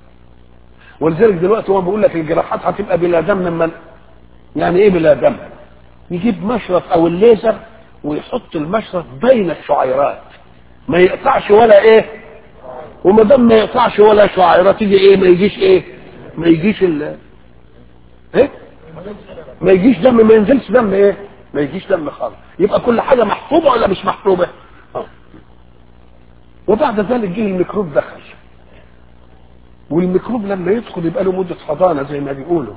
ولذلك دلوقتي هو بيقول لك الجراحات هتبقى بلا دم من يعني ايه بلا دم يجيب مشرط او الليزر ويحط المشرط بين الشعيرات ما يقطعش ولا ايه وما دام ما يقطعش ولا شعيرات يجي ايه ما يجيش ايه ما يجيش ال ايه ما يجيش دم ما ينزلش دم ايه ما يجيش دم خالص يبقى كل حاجه محفوظه ولا مش محفوظه آه. وبعد ذلك جه الميكروب دخل والميكروب لما يدخل يبقى له مده حضانه زي ما بيقولوا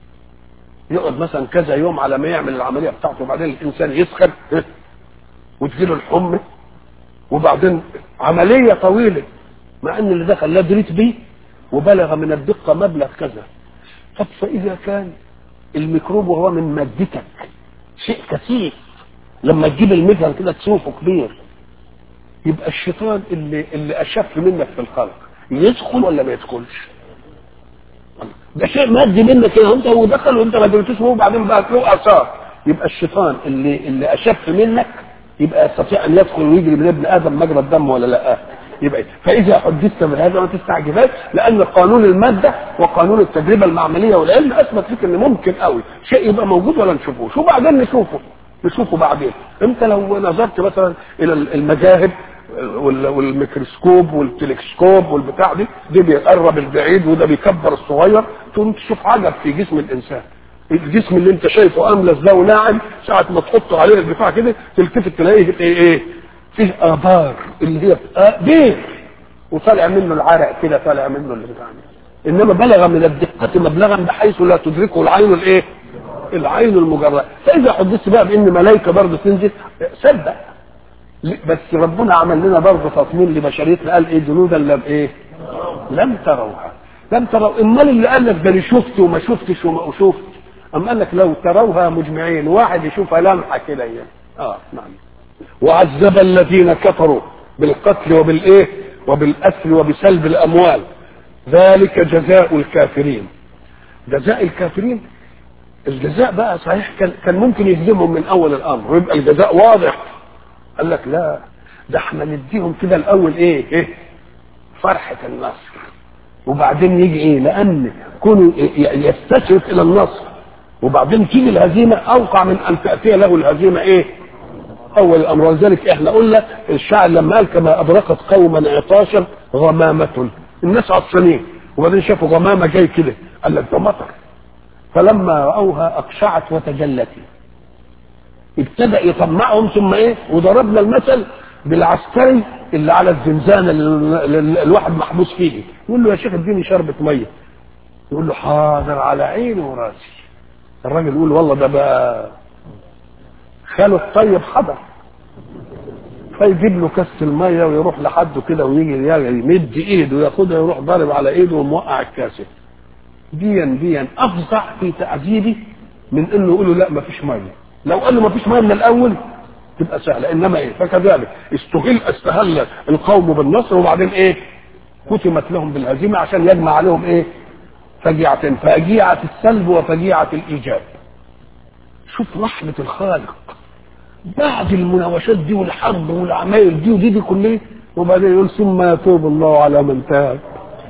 يقعد مثلا كذا يوم على ما يعمل العمليه بتاعته وبعدين الانسان يسخن وتجيله الحمى وبعدين عمليه طويله مع ان اللي دخل لا دريت بيه وبلغ من الدقه مبلغ كذا طب فاذا كان الميكروب وهو من مادتك شيء كثيف لما تجيب المثل كده تشوفه كبير يبقى الشيطان اللي اللي اشف منك في الخلق يدخل ولا ما يدخلش؟ ده شيء مادي منك كده انت هو دخل وانت ما درتوش وبعدين بقى له اثار يبقى الشيطان اللي اللي اشف منك يبقى يستطيع ان يدخل ويجري من ابن ادم مجرى الدم ولا لا يبقى فاذا حدثت بهذا ما تستعجبش لان قانون الماده وقانون التجربه المعمليه والعلم اثبت لك ان ممكن قوي شيء يبقى موجود ولا نشوفوش وبعدين نشوفه نشوفه بعدين انت لو نظرت مثلا الى المذاهب والميكروسكوب والتلسكوب والبتاع دي دي بيقرب البعيد وده بيكبر الصغير تقوم تشوف عجب في جسم الانسان الجسم اللي انت شايفه املس ده وناعم ساعه ما تحطه عليه البتاع كده تلتفت تلاقيه ايه ايه فيه ابار اللي هي آه بير وطالع منه العرق كده طالع منه اللي بتاع انما بلغ من الدقه مبلغا بحيث لا تدركه العين الايه العين المجرده فاذا حدثت بقى بان ملائكه برضه تنزل صدق بس ربنا عمل لنا برضه تصميم لبشريتنا قال ايه جنودا لم ايه لم تروها لم تروا امال اللي قال لك ده انا شفت وما شفتش وما شفت اما قال لك لو تروها مجمعين واحد يشوفها لمحه كده يعني اه نعم وعذب الذين كفروا بالقتل وبالايه وبالاسر وبسلب الاموال ذلك جزاء الكافرين جزاء الكافرين الجزاء بقى صحيح كان كان ممكن يهزمهم من اول الامر ويبقى الجزاء واضح قال لك لا ده احنا نديهم كده الاول ايه ايه فرحه النصر وبعدين يجي ايه لان كونه يستشرف الى النصر وبعدين تيجي الهزيمه اوقع من ان تاتي له الهزيمه ايه اول الامر ولذلك احنا قلنا الشاعر لما قال كما ابرقت قوما عطاشا غمامه الناس عطشانين وبعدين شافوا غمامه جاي كده قال لك ده مطر فلما راوها اقشعت وتجلت ابتدا يطمعهم ثم ايه وضربنا المثل بالعسكري اللي على الزنزانه اللي اللي الواحد محبوس فيه يقول له يا شيخ اديني شربة ميه يقول له حاضر على عيني وراسي الراجل يقول والله ده بقى خاله الطيب حضر فيجيب له كاس الميه ويروح لحده كده ويجي يمد ايده وياخدها ويروح ضارب على ايده وموقع الكاسه ديا ديا افظع في تعذيبي من انه يقول له لا ما فيش ميه لو قال له ما فيش ميه من الاول تبقى سهله انما ايه فكذلك استهل استهل القوم بالنصر وبعدين ايه ختمت لهم بالهزيمه عشان يجمع عليهم ايه فجيعتين فجيعه السلب وفجيعه الايجاب شوف رحمه الخالق بعد المناوشات دي والحرب والعمايل دي ودي دي كلها وبعدين يقول ثم يتوب الله على من تاب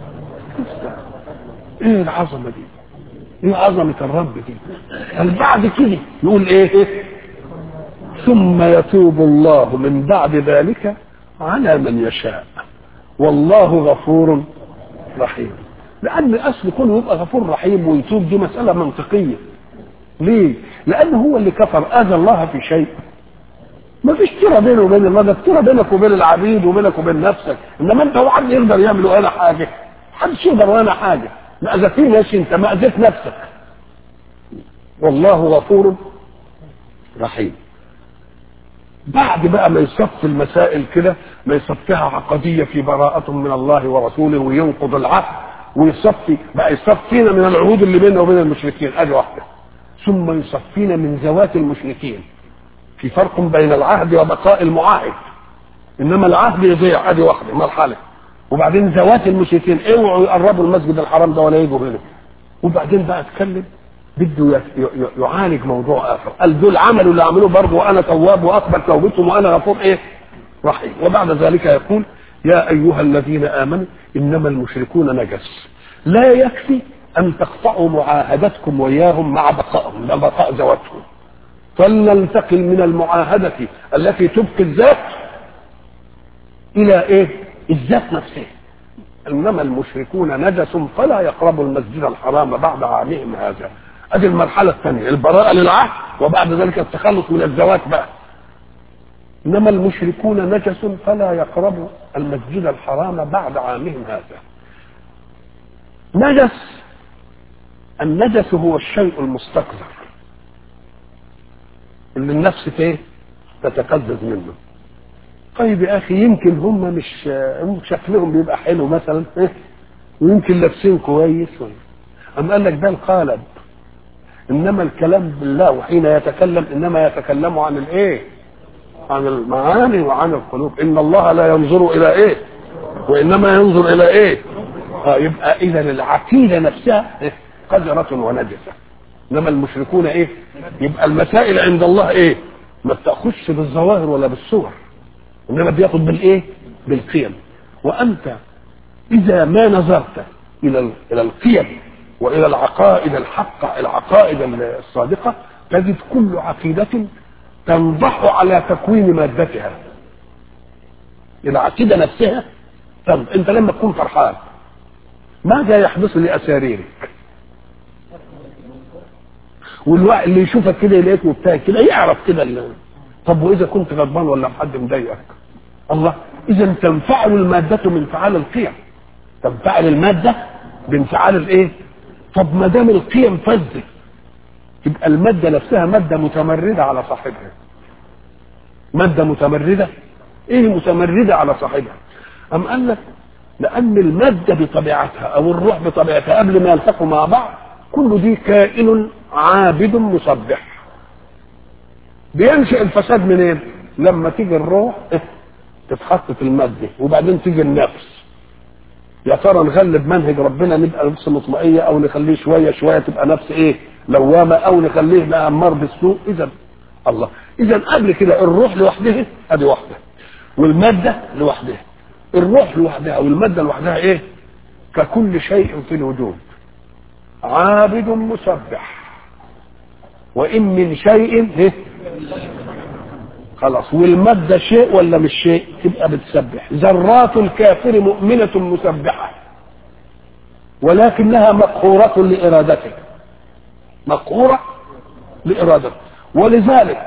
ايه العظمه دي ايه عظمه الرب دي قال بعد كده يقول ايه ثم يتوب الله من بعد ذلك على من يشاء والله غفور رحيم لان اصل كونه يبقى غفور رحيم ويتوب دي مساله منطقيه ليه لان هو اللي كفر اذى الله في شيء ما فيش تيرة بينه وبين الله ده تيرة بينك وبين العبيد وبينك وبين نفسك انما انت هو حد يقدر يعمل ولا حاجه محدش يقدر ولا حاجه ما اذيتنيش انت ما اذيت نفسك والله غفور رحيم بعد بقى ما يصف المسائل كده ما يصفها عقديه في براءة من الله ورسوله وينقض العهد ويصفي بقى يصفينا من العهود اللي بيننا وبين المشركين ادي واحده ثم يصفينا من ذوات المشركين في فرق بين العهد وبقاء المعاهد انما العهد يضيع ادي واحده مرحله وبعدين ذوات المشركين اوعوا يقربوا المسجد الحرام ده ولا يجوا هنا وبعدين بقى اتكلم بده يعالج موضوع اخر قال دول عملوا اللي عملوه برضه وانا تواب واقبل توبتهم وانا غفور ايه رحيم وبعد ذلك يقول يا ايها الذين امنوا انما المشركون نجس لا يكفي ان تقطعوا معاهدتكم وياهم مع بقائهم مع بقاء ذواتهم فلننتقل من المعاهدة التي تبقي الذات إلى إيه؟ الذات نفسها إنما المشركون نجس فلا يقربوا المسجد الحرام بعد عامهم هذا ادي المرحله الثانيه البراءه للعهد وبعد ذلك التخلص من الزواج بقى انما المشركون نجس فلا يقربوا المسجد الحرام بعد عامهم هذا نجس النجس هو الشيء المستقذر اللي النفس ايه تتقزز منه طيب يا اخي يمكن هم مش شكلهم بيبقى حلو مثلا إيه؟ ويمكن لابسين كويس أم قال لك ده القالب انما الكلام بالله وحين يتكلم انما يتكلم عن الايه عن المعاني وعن القلوب ان الله لا ينظر الى ايه وانما ينظر الى ايه آه يبقى اذا العقيده نفسها إيه؟ قذره ونجسه انما المشركون ايه يبقى المسائل عند الله ايه ما بتاخذش بالظواهر ولا بالصور انما بياخد بالايه بالقيم وانت اذا ما نظرت الى الى القيم والى العقائد الحقه العقائد الصادقه تجد كل عقيده تنضح على تكوين مادتها العقيده نفسها طب انت لما تكون فرحان ماذا يحدث لاساريرك والواحد اللي يشوفك كده يلاقيك مبتهج كده يعرف كده اللي. طب واذا كنت غضبان ولا حد مضايقك الله اذا تنفعل الماده من انفعال القيم تنفعل الماده بانفعال الايه طب ما دام القيم فزت تبقى الماده نفسها ماده متمرده على صاحبها ماده متمرده ايه متمرده على صاحبها ام قال لك لان الماده بطبيعتها او الروح بطبيعتها قبل ما يلتقوا مع بعض كل دي كائن عابد مسبح بينشئ الفساد منين لما تيجي الروح تتحط في الماده وبعدين تيجي النفس يا ترى نغلب منهج ربنا نبقى نفس مطمئنه او نخليه شويه شويه تبقى نفس ايه لوامه او نخليه بقى امار بالسوء اذا الله اذا قبل كده الروح لوحدها ادي واحده والماده لوحدها الروح لوحدها والماده لوحدها ايه ككل شيء في الوجود عابد مسبح وان من شيء إيه؟ خلاص والمادة شيء ولا مش شيء تبقى بتسبح ذرات الكافر مؤمنة مسبحة ولكنها مقهورة لإرادته مقهورة لإرادته ولذلك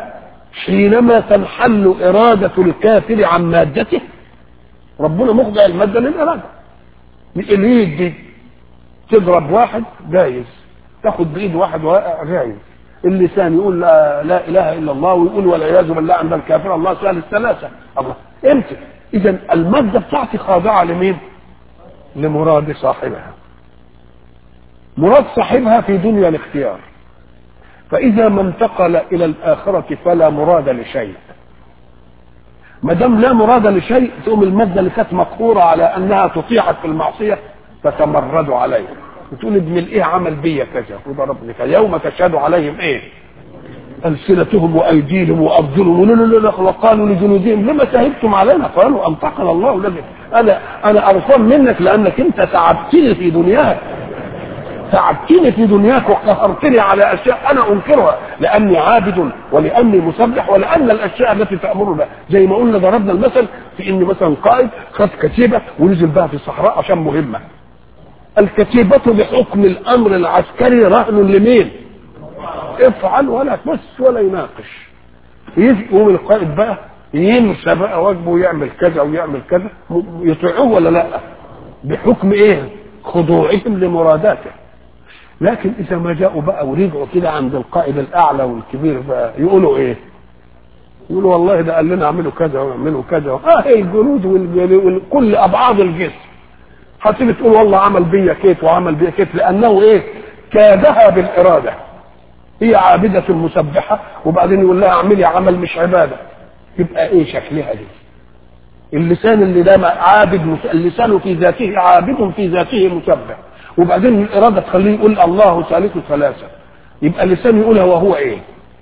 حينما تنحل إرادة الكافر عن مادته ربنا مخضع المادة للإرادة الإيد دي تضرب واحد جايز تاخد بإيد واحد واقع جايز اللسان يقول لا, لا إله إلا الله ويقول والعياذ بالله عند الكافر الله سهل الثلاثة الله امتى إذا المادة بتاعتي خاضعة لمين؟ لمراد صاحبها مراد صاحبها في دنيا الاختيار فإذا ما انتقل إلى الآخرة فلا مراد لشيء ما دام لا مراد لشيء تقوم المادة اللي كانت مقهورة على أنها تطيعك في المعصية تتمرد عليه بتقول ابن الايه عمل بيا كذا وضربني كذا يوم تشهد عليهم ايه ألسنتهم وأيديهم وأرجلهم لا لا لا وقالوا لجنودهم لما شهدتم علينا قالوا أنطقنا الله الذي أنا أنا قرفان منك لأنك أنت تعبتني في دنياك تعبتني في دنياك وقهرتني على اشياء انا انكرها لاني عابد ولاني مسبح ولان الاشياء التي تامرنا زي ما قلنا ضربنا المثل في ان مثلا قائد خد كتيبه ونزل بها في الصحراء عشان مهمه الكتيبة بحكم الامر العسكري رهن لمين؟ افعل ولا تبص ولا يناقش يقوم القائد بقى ينسى بقى واجبه ويعمل كذا ويعمل كذا يطيعوه ولا لا؟ بحكم ايه؟ خضوعهم لمراداته لكن اذا ما جاءوا بقى ورجعوا كده عند القائد الاعلى والكبير بقى يقولوا ايه يقولوا والله ده قال لنا اعملوا كذا واعملوا كذا اه الجنود وكل ابعاد الجسم هتيجي تقول والله عمل بيا كيت وعمل بيا كيت لانه ايه كادها بالاراده هي عابدة مسبحة وبعدين يقول لها اعملي عمل مش عبادة يبقى ايه شكلها دي اللسان اللي ده عابد اللسان في ذاته عابد في ذاته مسبح وبعدين الإرادة تخليه يقول الله ثالث ثلاثة يبقى اللسان يقولها وهو إيه؟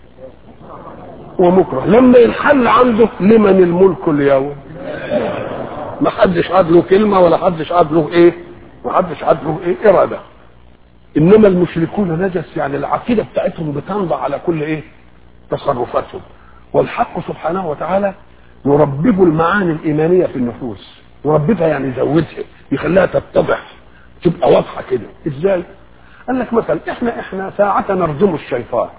ومكره لما ينحل عنده لمن الملك اليوم ما حدش عاد له كلمة ولا حدش عاد له إيه؟ ما حدش عاد له إيه؟ إرادة إنما المشركون نجس يعني العقيدة بتاعتهم بتنضع على كل إيه؟ تصرفاتهم والحق سبحانه وتعالى يربب المعاني الإيمانية في النفوس يرببها يعني يزودها يخليها تتضح تبقى واضحه كده ازاي قال لك مثلا احنا احنا ساعة نرجم الشيطان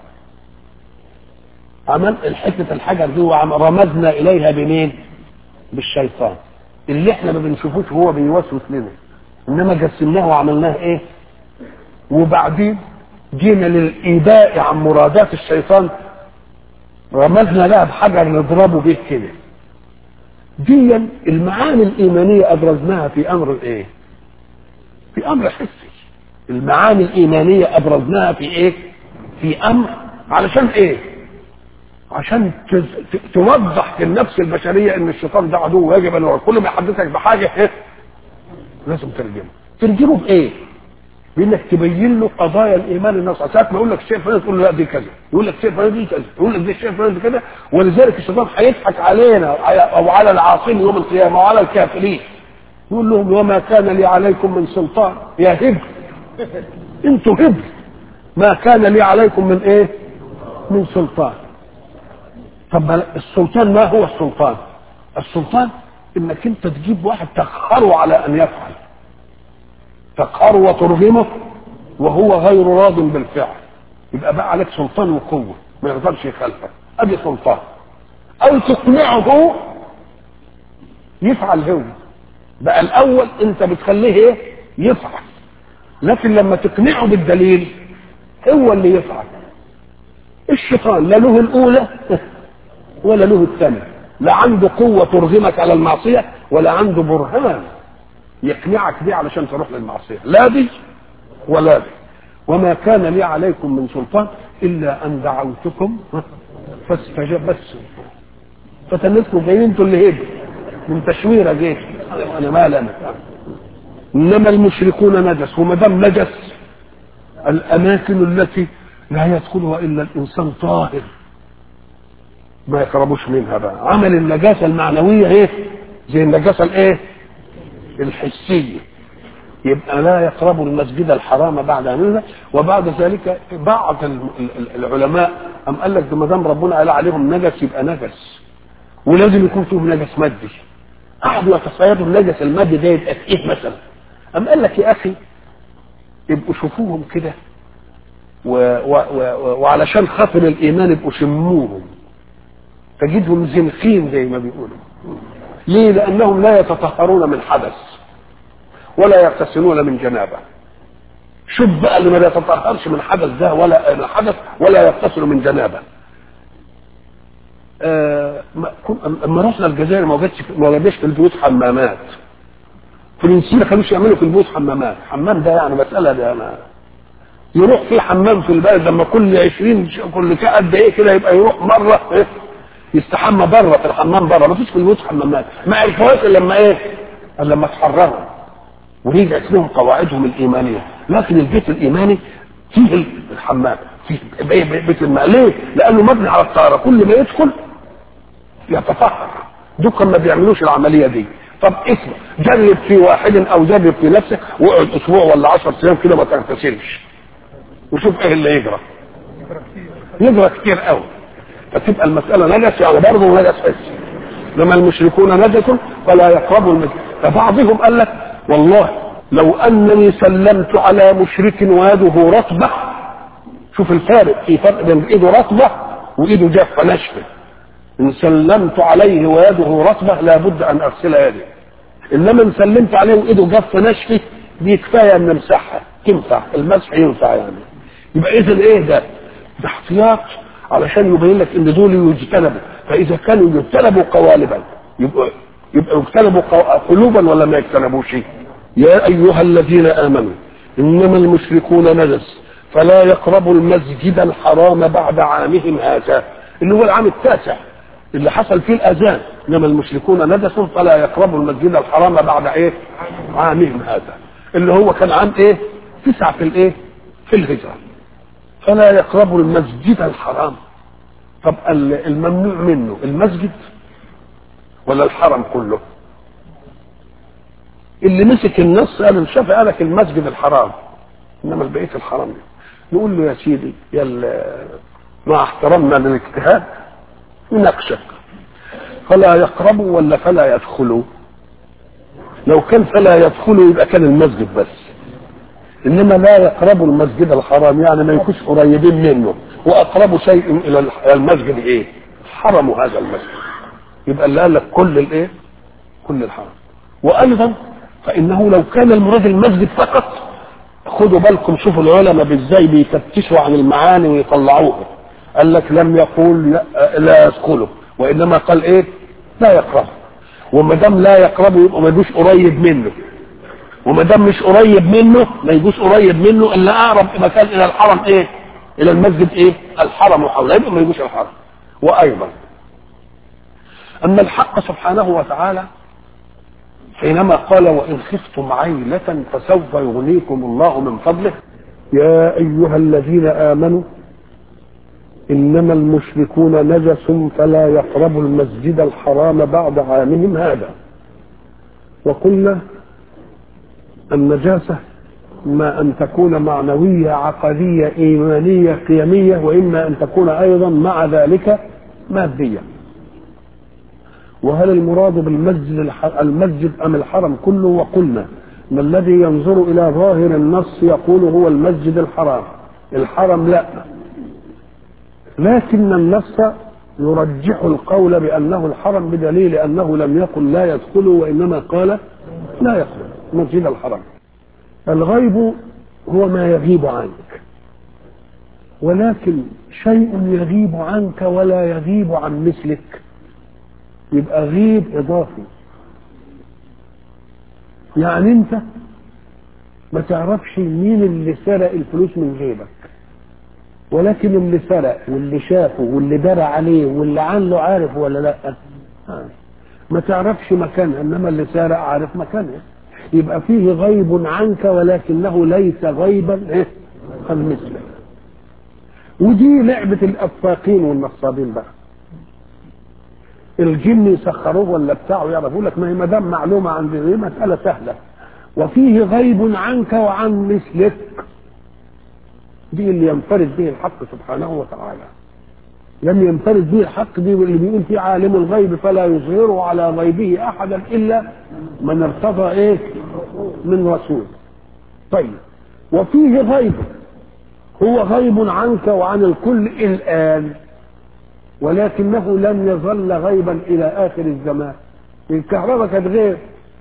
عمل الحتة الحجر دي رمزنا اليها بمين بالشيطان اللي احنا ما بنشوفوش هو بيوسوس لنا انما جسمناه وعملناه ايه وبعدين جينا للايذاء عن مرادات الشيطان رمزنا لها بحجر نضربه به كده دي المعاني الايمانيه ابرزناها في امر الايه في امر حسي المعاني الايمانيه ابرزناها في ايه في امر علشان ايه عشان توضح في النفس البشريه ان الشيطان ده عدو يجب ان كل ما يحدثك بحاجه ايه لازم ترجمه ترجمه بايه بانك تبين له قضايا الايمان النفسي ساعات ما يقول لك شيء فلان تقول له لا دي كذا يقول لك شيء فلان دي كذا يقول لك دي شيء فلان دي كذا ولذلك الشيطان هيضحك علينا او على العاصين يوم القيامه وعلى الكافرين يقول لهم وما كان لي عليكم من سلطان يا هبل انتوا هبل ما كان لي عليكم من ايه من سلطان طب السلطان ما هو السلطان السلطان انك انت تجيب واحد تقهره على ان يفعل تقهره وترغمه وهو غير راض بالفعل يبقى بقى عليك سلطان وقوه ما يقدرش يخالفك ادي سلطان او تقنعه يفعل هو بقى الاول انت بتخليه ايه يفعل لكن لما تقنعه بالدليل هو اللي يفعل الشيطان لا له الاولى ولا له الثانيه لا عنده قوه ترغمك على المعصيه ولا عنده برهان يقنعك بيه علشان تروح للمعصيه لا دي ولا دي وما كان لي عليكم من سلطان الا ان دعوتكم فاستجاب بس فتنسكم جايين انتوا اللي هيك من تشويره جيت انا مال انا انما المشركون نجس وما دام نجس الاماكن التي لا يدخلها الا الانسان طاهر ما يقربوش منها بقى عمل النجاسه المعنويه ايه زي النجاسه الايه الحسيه يبقى لا يقربوا المسجد الحرام بعد منها وبعد ذلك بعض العلماء أم قال لك ما دام ربنا قال عليهم نجس يبقى نجس ولازم يكون فيهم نجس مادي قعدوا يتصيدوا النجس المادي ده يبقى في ايه مثلا أم قال لك يا اخي يبقوا شوفوهم كده و و و وعلشان خاطر الايمان يبقوا شموهم تجدهم زنخين زي ما بيقولوا ليه لانهم لا يتطهرون من حدث ولا يغتسلون من جنابه شوف بقى اللي ما بيتطهرش من حدث ده ولا من حدث ولا يغتسل من جنابه آه اما رحنا الجزائر ما وجدش ما وجدش في البيوت حمامات فرنسيين ما كانوش يعملوا في البيوت حمامات حمام ده يعني مساله ده أنا يروح في حمام في البلد لما كل 20 كل قد ايه كده يبقى يروح مره إيه؟ يستحمى بره في الحمام بره ما فيش في البيوت حمامات ما عرفوهاش الا لما ايه؟ الا لما اتحرروا ورجعت لهم قواعدهم الايمانيه لكن البيت الايماني فيه الحمام فيه بيت الماء ليه؟ لانه مبني على الطهاره كل ما يدخل يتطهر دول ما بيعملوش العمليه دي طب اسمع جرب في واحد او جرب في نفسك واقعد اسبوع ولا 10 ايام كده ما تغتسلش وشوف ايه اللي يجرى يجرى كتير قوي فتبقى المساله نجس يعني برضه نجس حسي لما المشركون نجس فلا يقربوا المسجد فبعضهم قال لك والله لو انني سلمت على مشرك ويده رطبه شوف الفارق في فرق بين ايده رطبه وايده جافه ناشفه ان سلمت عليه ويده رطبه لابد ان اغسل يدي انما ان سلمت عليه وايده جافه ناشفه دي كفايه ان امسحها تنفع المسح ينفع يعني يبقى اذا ايه ده؟ ده احتياط علشان يبين لك ان دول يجتنبوا فاذا كانوا يجتنبوا قوالبا يبقى يبقى يجتنبوا قلوبا ولا ما يجتنبوش يا ايها الذين امنوا انما المشركون نجس فلا يقربوا المسجد الحرام بعد عامهم هذا اللي هو العام التاسع اللي حصل فيه الاذان انما المشركون نجس فلا يقربوا المسجد الحرام بعد ايه عامهم هذا اللي هو كان عام ايه تسعة في الايه في الهجرة فلا يقربوا المسجد الحرام طب الممنوع منه المسجد ولا الحرم كله اللي مسك النص قال الشافعي قال لك المسجد الحرام انما بقيه الحرام دي. نقول له يا سيدي يا مع احترامنا للاجتهاد نناقشك فلا يقربوا ولا فلا يدخلوا لو كان فلا يدخلوا يبقى كان المسجد بس انما لا يقربوا المسجد الحرام يعني ما يكونش قريبين منه واقرب شيء الى المسجد ايه حرم هذا المسجد يبقى اللي قال لك كل الايه كل الحرم وايضا فانه لو كان المراد المسجد فقط خدوا بالكم شوفوا العلماء ازاي بيفتشوا عن المعاني ويطلعوها قال لك لم يقول لا, لا يدخله وانما قال ايه لا يقربه وما دام لا يقربه يبقى ما يجوش قريب منه وما دام مش قريب منه ما يجوش قريب منه الا اقرب مكان الى الحرم ايه الى المسجد ايه الحرم وحوله يبقى ما يجوش الحرم وايضا اما الحق سبحانه وتعالى حينما قال وان خفتم عيلة فسوف يغنيكم الله من فضله يا ايها الذين امنوا انما المشركون نجس فلا يقربوا المسجد الحرام بعد عامهم هذا وقلنا النجاسة ما أن تكون معنوية عقدية إيمانية قيمية وإما أن تكون أيضا مع ذلك مادية وهل المراد بالمسجد المسجد أم الحرم كله وقلنا أن الذي ينظر إلى ظاهر النص يقول هو المسجد الحرام الحرم لا لكن النص يرجح القول بأنه الحرم بدليل أنه لم يقل لا يدخله وإنما قال لا يدخل مسجد الحرام الغيب هو ما يغيب عنك ولكن شيء يغيب عنك ولا يغيب عن مثلك يبقى غيب اضافي يعني انت ما تعرفش مين اللي سرق الفلوس من جيبك ولكن اللي سرق واللي شافه واللي درى عليه واللي عنه عارف ولا لا ما تعرفش مكانها انما اللي سارق عارف مكانها يبقى فيه غيب عنك ولكنه ليس غيبا ايه عن مثلك ودي لعبة الأفاقين والنصابين بقى الجن يسخروه ولا بتاعه يعرفوا لك ما هي ما دام معلومة عند دي مسألة سهلة وفيه غيب عنك وعن مثلك دي اللي ينفرد به الحق سبحانه وتعالى لم ينفرد به الحق دي اللي بيقول فيه عالم الغيب فلا يظهره على غيبه احدا الا من ارتضى ايه من رسول طيب وفيه غيب هو غيب عنك وعن الكل الان ولكنه لن يظل غيبا الى اخر الزمان الكهرباء كانت غير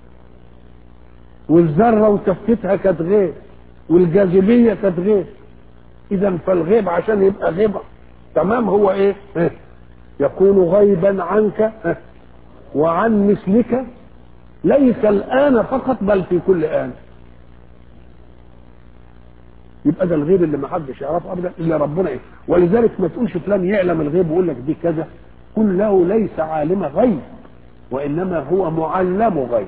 والذره وتفتتها كانت غير والجاذبيه كانت غير اذا فالغيب عشان يبقى غيب تمام هو ايه اه يكون غيبا عنك اه وعن مثلك ليس الان فقط بل في كل ان يبقى ده الغيب اللي ما حدش يعرفه ابدا الا ربنا ايه ولذلك ما تقولش فلان يعلم الغيب ويقول لك دي كذا قل له ليس عالم غيب وانما هو معلم غيب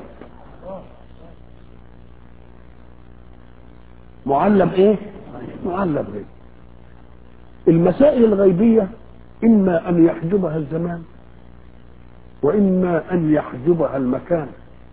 معلم ايه معلم غيب المسائل الغيبيه اما ان يحجبها الزمان واما ان يحجبها المكان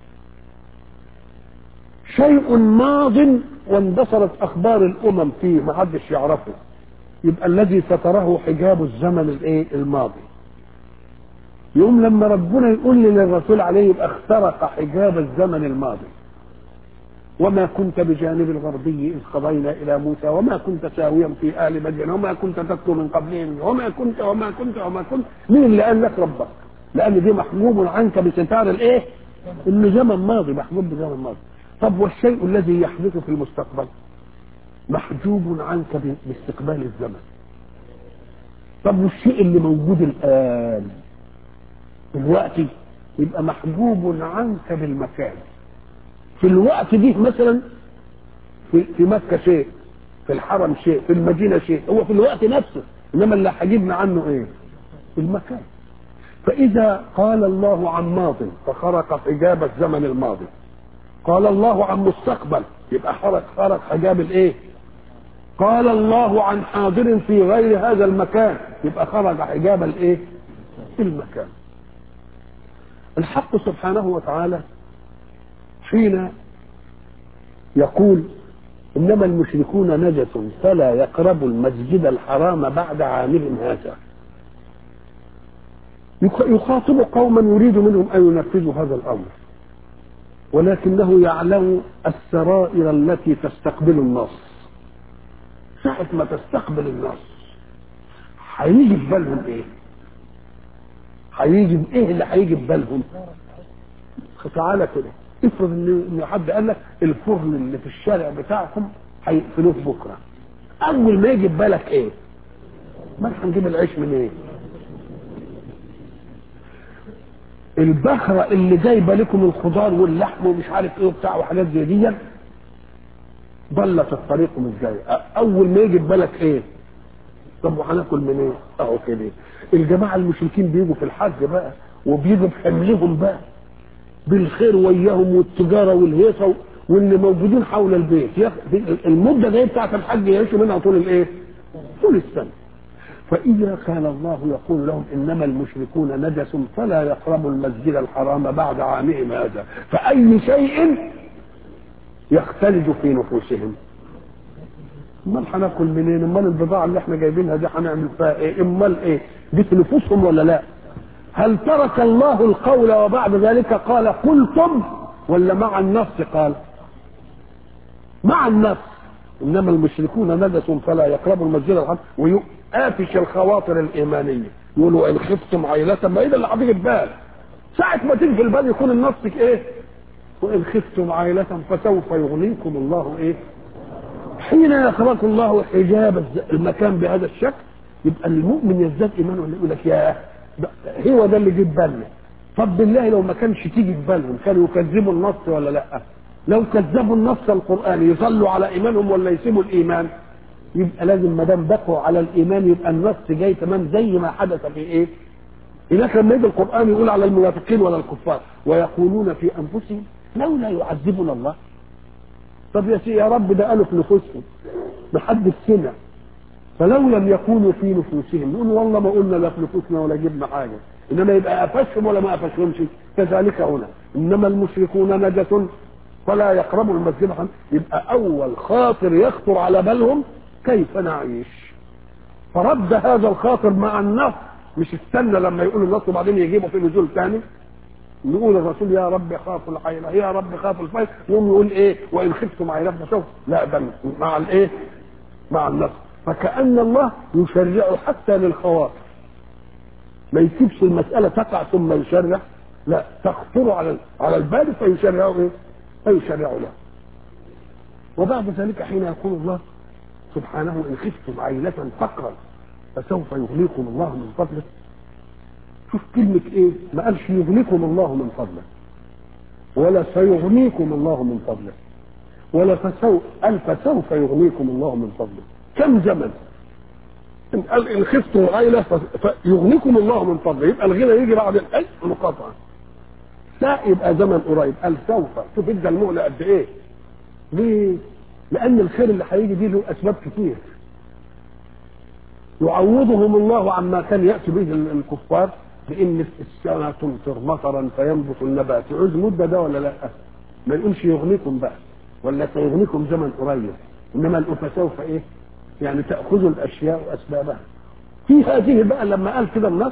شيء ماض واندثرت اخبار الامم فيه ما حدش يعرفه يبقى الذي ستره حجاب الزمن الايه الماضي يوم لما ربنا يقول للرسول عليه يبقى اخترق حجاب الزمن الماضي وما كنت بجانب الغربي إذ قضينا إلى موسى وما كنت ساويا في أهل مدين وما كنت تتلو من قبلهم وما كنت وما كنت وما كنت مين اللي قال لك ربك؟ لأن دي محجوب عنك بستار الإيه؟ إنه زمن ماضي محجوب بزمن ماضي طب والشيء الذي يحدث في المستقبل محجوب عنك باستقبال الزمن طب والشيء اللي موجود الآن دلوقتي يبقى محجوب عنك بالمكان في الوقت دي مثلا في, في مكة شيء في الحرم شيء في المدينة شيء هو في الوقت نفسه إنما اللي حجبنا عنه إيه المكان فإذا قال الله عن ماض فخرق حجاب الزمن الماضي قال الله عن مستقبل يبقى خرق خرق حجاب الايه قال الله عن حاضر في غير هذا المكان يبقى خرج حجاب الايه المكان الحق سبحانه وتعالى حين يقول انما المشركون نجس فلا يقربوا المسجد الحرام بعد عامهم هذا يخاطب قوما يريد منهم ان ينفذوا هذا الامر ولكنه يعلم السرائر التي تستقبل النص ساعة ما تستقبل النص هيجي في بالهم ايه؟ هيجي ايه اللي هيجي في بالهم؟ تعالى كده افرض ان ان حد قال لك الفرن اللي في الشارع بتاعكم هيقفلوه بكره اول ما يجي في بالك ايه؟ ما هنجيب العيش منين؟ إيه؟ البخرة اللي جايبه لكم الخضار واللحم ومش عارف ايه وبتاع وحاجات زي دي ضلت الطريق مش جاي اول ما يجي في بالك ايه طب وهناكل منين إيه؟ اهو كده الجماعه المشركين بيجوا في الحج بقى وبيجوا بحملهم بقى بالخير وياهم والتجاره والهيصه واللي موجودين حول البيت المده دي بتاعت الحج يعيشوا منها طول الايه؟ طول السنه فإذا كان الله يقول لهم إنما المشركون نجس فلا يقربوا المسجد الحرام بعد عامهم هذا فأي شيء يختلج في نفوسهم امال هناكل منين امال البضاعه اللي احنا جايبينها دي هنعمل فيها ايه امال ايه دي في نفوسهم ولا لا هل ترك الله القول وبعد ذلك قال قلتم ولا مع النص قال مع النص انما المشركون نجس فلا يقربوا المسجد الحرام ويقافش الخواطر الايمانيه يقولوا ان خفتم عيلة ما ايه ده اللي هتيجي في بال ساعة ما تيجي في البال يكون النص ايه وان خفتم عيلة فسوف يغنيكم الله ايه حين يخرق الله حجاب المكان بهذا الشكل يبقى المؤمن يزداد ايمانه ولا يقول لك يا هو ده اللي جه بالنا طب بالله لو ما كانش تيجي في بالهم كانوا يكذبوا النص ولا لا لو كذبوا النص القراني يصلوا على ايمانهم ولا يسيبوا الايمان يبقى لازم ما دام بقوا على الايمان يبقى النص جاي تمام زي ما حدث في ايه هناك لما يجي القران يقول على المنافقين ولا الكفار ويقولون في انفسهم لولا يعذبنا الله طب يا سيدي يا رب ده قالوا في نفوسهم محدش سمع فلو لم يكونوا في نفوسهم يقولوا والله ما قلنا لا في نفوسنا ولا جبنا حاجه انما يبقى قفشهم ولا ما قفشهمش كذلك هنا انما المشركون نجس فلا يقربوا المسجد الحرام يبقى اول خاطر يخطر على بالهم كيف نعيش فرد هذا الخاطر مع النص مش استنى لما يقول النص وبعدين يجيبه في نزول ثاني يقول الرسول يا رب خاف العيلة يا رب خاف الفيل يقوم يقول ايه وان خفتم عيلة فسوف لا بل مع الايه مع النص فكأن الله يشرع حتى للخواطر ما يسيبش المساله تقع ثم يشرع لا تخطر على على البال فيشرعه ايه؟ فيشرع له وبعد ذلك حين يقول الله سبحانه ان خفتم عيلة فقرا فسوف يغنيكم الله من فضله شوف كلمة ايه ما قالش يغنيكم الله من فضله ولا سيغنيكم الله من فضله ولا فسوف قال فسوف يغنيكم الله من فضله كم زمن إن قال ان خفتم عيلة فيغنيكم الله من فضله يبقى الغنى يجي بعد الاي مقاطعة لا يبقى زمن قريب قال سوف شوف ادى المؤلة قد ايه ليه لان الخير اللي هيجي دي له اسباب كتير يعوضهم الله عما كان ياتي به الكفار بان السماء تمطر مطرا فينبت النبات يعوز مده ده ولا لا؟ ما يقولش يغنيكم بقى ولا سيغنيكم زمن قريب انما فسوف ايه؟ يعني تاخذوا الاشياء واسبابها في هذه بقى لما قال كده النص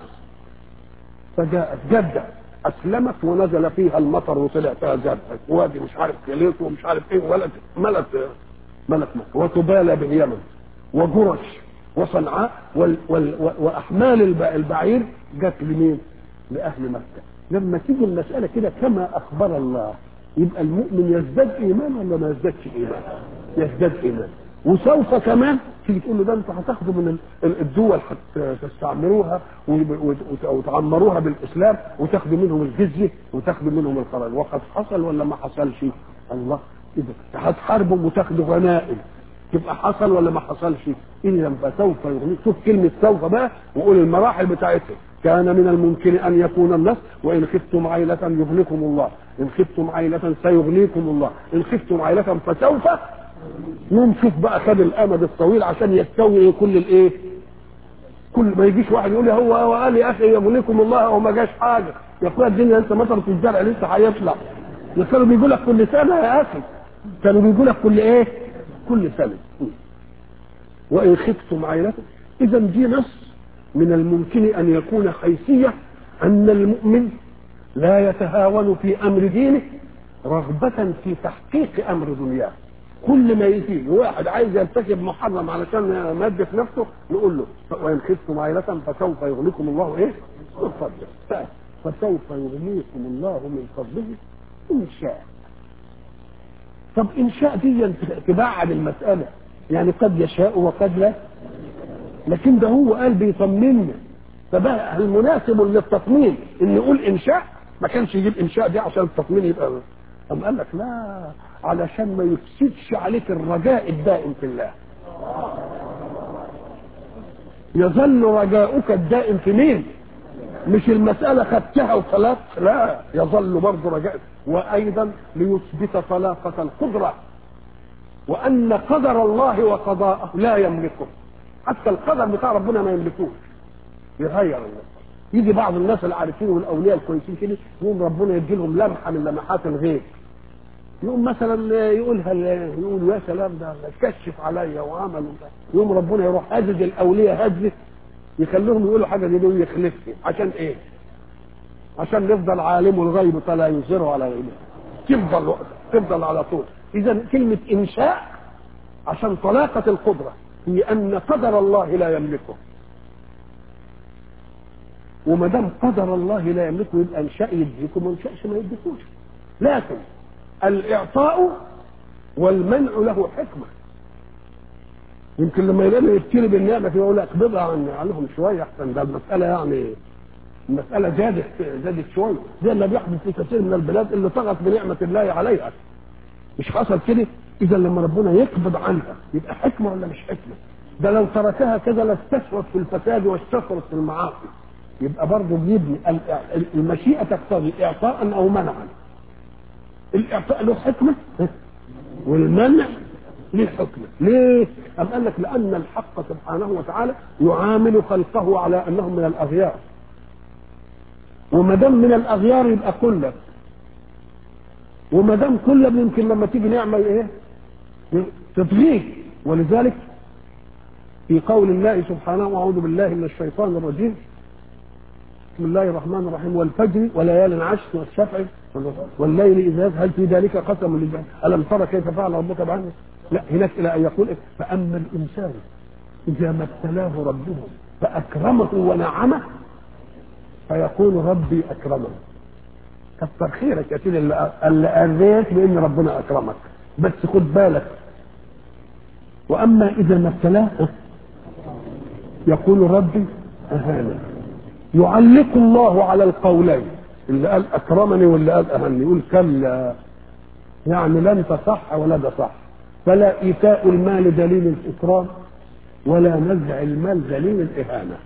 فجاءت جده اسلمت ونزل فيها المطر وطلع فيها زرع وادي مش عارف كليت ومش عارف ايه ملت ملت ملت مكه وتبالى باليمن وجرش وصنعاء وال وال واحمال البعير جت لمين؟ لاهل مكه لما تيجي المساله كده كما اخبر الله يبقى المؤمن يزداد ايمان ولا ما يزدادش ايمان؟ يزداد ايمان وسوف كمان تيجي تقول له ده انتوا هتاخدوا من الدول تستعمروها وتعمروها بالاسلام وتاخدوا منهم الجزيه وتاخدوا منهم الخراج وقد حصل ولا ما حصلش؟ الله اذا هتحاربوا وتاخدوا غنائم تبقى حصل ولا ما حصلش؟ اذا فسوف يغنيك شوف كلمه سوف بقى وقول المراحل بتاعتها كان من الممكن ان يكون النص وان خفتم عيلة يغنيكم الله ان خفتم عيلة سيغنيكم الله ان خفتم عيلة فسوف نشوف بقى خد الامد الطويل عشان يستوي كل الايه كل ما يجيش واحد يقول لي هو هو قال يا اخي يغنيكم الله او ما جاش حاجه يا اخويا الدنيا انت مثلا في الزرع لسه هيطلع كانوا بيقول لك كل سنه يا اخي كانوا بيقول لك كل ايه كل سنه وان خفتم عيلة اذا دي نص من الممكن ان يكون حيثيه ان المؤمن لا يتهاون في امر دينه رغبه في تحقيق امر دنياه كل ما يجي واحد عايز يرتكب محرم علشان مادة نفسه نقول له وان خفتم عيلة فسوف يغنيكم الله ايه؟ من فضله فسوف يغنيكم الله من فضله ان شاء طب ان شاء دي تبعد المسألة يعني قد يشاء وقد لا لكن ده هو قال بيطمنا فبقى المناسب للتطمين ان يقول ان شاء ما كانش يجيب انشاء دي عشان التطمين يبقى أم قال لك لا علشان ما يفسدش عليك الرجاء الدائم في الله يظل رجاؤك الدائم في مين مش المسألة خدتها وخلاص لا يظل برضه رجاء وأيضا ليثبت طلاقة القدرة وأن قدر الله وقضاءه لا يملكه حتى القدر بتاع ربنا ما يملكوش يغير الله يجي بعض الناس العارفين والاولياء الكويسين كده يقوم ربنا يدي لهم لمحه من لمحات الغيب يقوم مثلا يقولها يقول يا سلام ده كشف عليا وعمل يقوم ربنا يروح هزج الاولياء هزج يخليهم يقولوا حاجه دي يقول يخلفني عشان ايه؟ عشان يفضل عالم الغيب فلا يظهره على غيبه تفضل تفضل على طول اذا كلمه انشاء عشان طلاقه القدره هي ان قدر الله لا يملكه وما دام قدر الله لا يملكه يبقى انشاء يديكم وما انشاش ما يديكوش لكن الاعطاء والمنع له حكمه يمكن لما يلاقي يبتلي بالنعمه يقول لك اقبضها عن عنهم شويه احسن ده المساله يعني المساله زادت زادت شويه زي اللي بيحدث في كثير من البلاد اللي طغت بنعمه الله عليها مش حصل كده اذا لما ربنا يقبض عنها يبقى حكمه ولا مش حكمه ده لو تركها كده لاستشرت في الفساد واستشرت في المعاصي يبقى برضه بيبني المشيئه تقتضي اعطاء او منعا الاعطاء له حكمه والمنع له حكمه ليه؟ أم قال لك لأن الحق سبحانه وتعالى يعامل خلقه على أنهم من الأغيار وما دام من الأغيار يبقى كلب وما دام كلب يمكن لما تيجي نعمة إيه؟ تطغيك ولذلك في قول الله سبحانه وأعوذ بالله من الشيطان الرجيم بسم الله الرحمن الرحيم والفجر وليال عشر والشفع والليل إذا هل في ذلك قسم لله ألم ترى كيف فعل ربك بعده لا هناك إلى أن يقول إيه؟ فأما الإنسان إذا ما ابتلاه ربه فأكرمه ونعمه فيقول ربي اكرمني كتر خيرك يا سيدي اللي اللي اذيت بان ربنا اكرمك بس خد بالك واما اذا ما ابتلاه يقول ربي اهانه يعلق الله على القولين اللي قال اكرمني واللي قال اهاني يقول كلا يعني لا انت صح ولا ده صح فلا ايتاء المال دليل الاكرام ولا نزع المال دليل الاهانه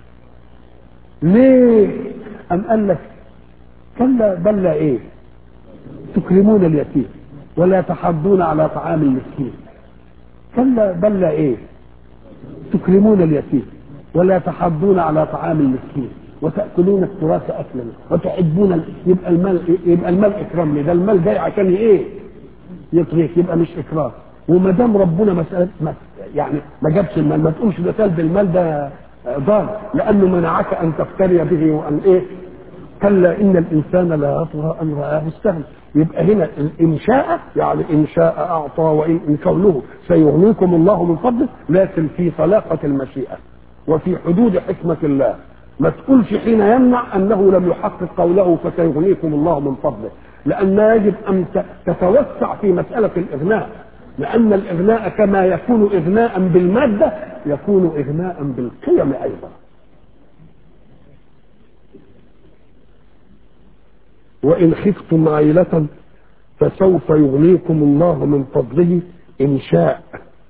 ليه ام قال لك كلا بل لا ايه تكرمون اليتيم ولا تحضون على طعام المسكين كلا بل لا ايه تكرمون اليتيم ولا تحضون على طعام المسكين وتاكلون التراث اكلا وتحبون ال- يبقى المال يبقى المال اكرام ليه؟ ده المال جاي عشان ايه؟ يطغيك يبقى مش اكرام وما دام ربنا مسألة ما يعني ما جابش المال ما تقولش ده سلب المال ده ضار لانه منعك ان تفتري به وان ايه؟ كلا ان الانسان لا يطغى ان رآه استغنى يبقى هنا الانشاء يعني ان شاء اعطى وان إن كونه سيغنيكم الله من فضله لكن في طلاقه المشيئه وفي حدود حكمه الله ما تقولش حين يمنع انه لم يحقق قوله فسيغنيكم الله من فضله لان يجب ان ت- تتوسع في مساله الاغناء لان الاغناء كما يكون اغناء بالماده يكون اغناء بالقيم ايضا وإن خفتم عيلة فسوف يغنيكم الله من فضله إن شاء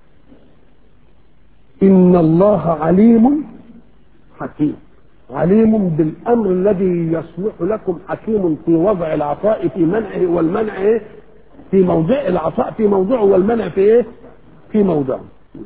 إن الله عليم حكيم عليم بالأمر الذي يصلح لكم حكيم في وضع العطاء في منعه والمنع إيه؟ في موضع العطاء في موضعه والمنع في إيه؟ في موضعه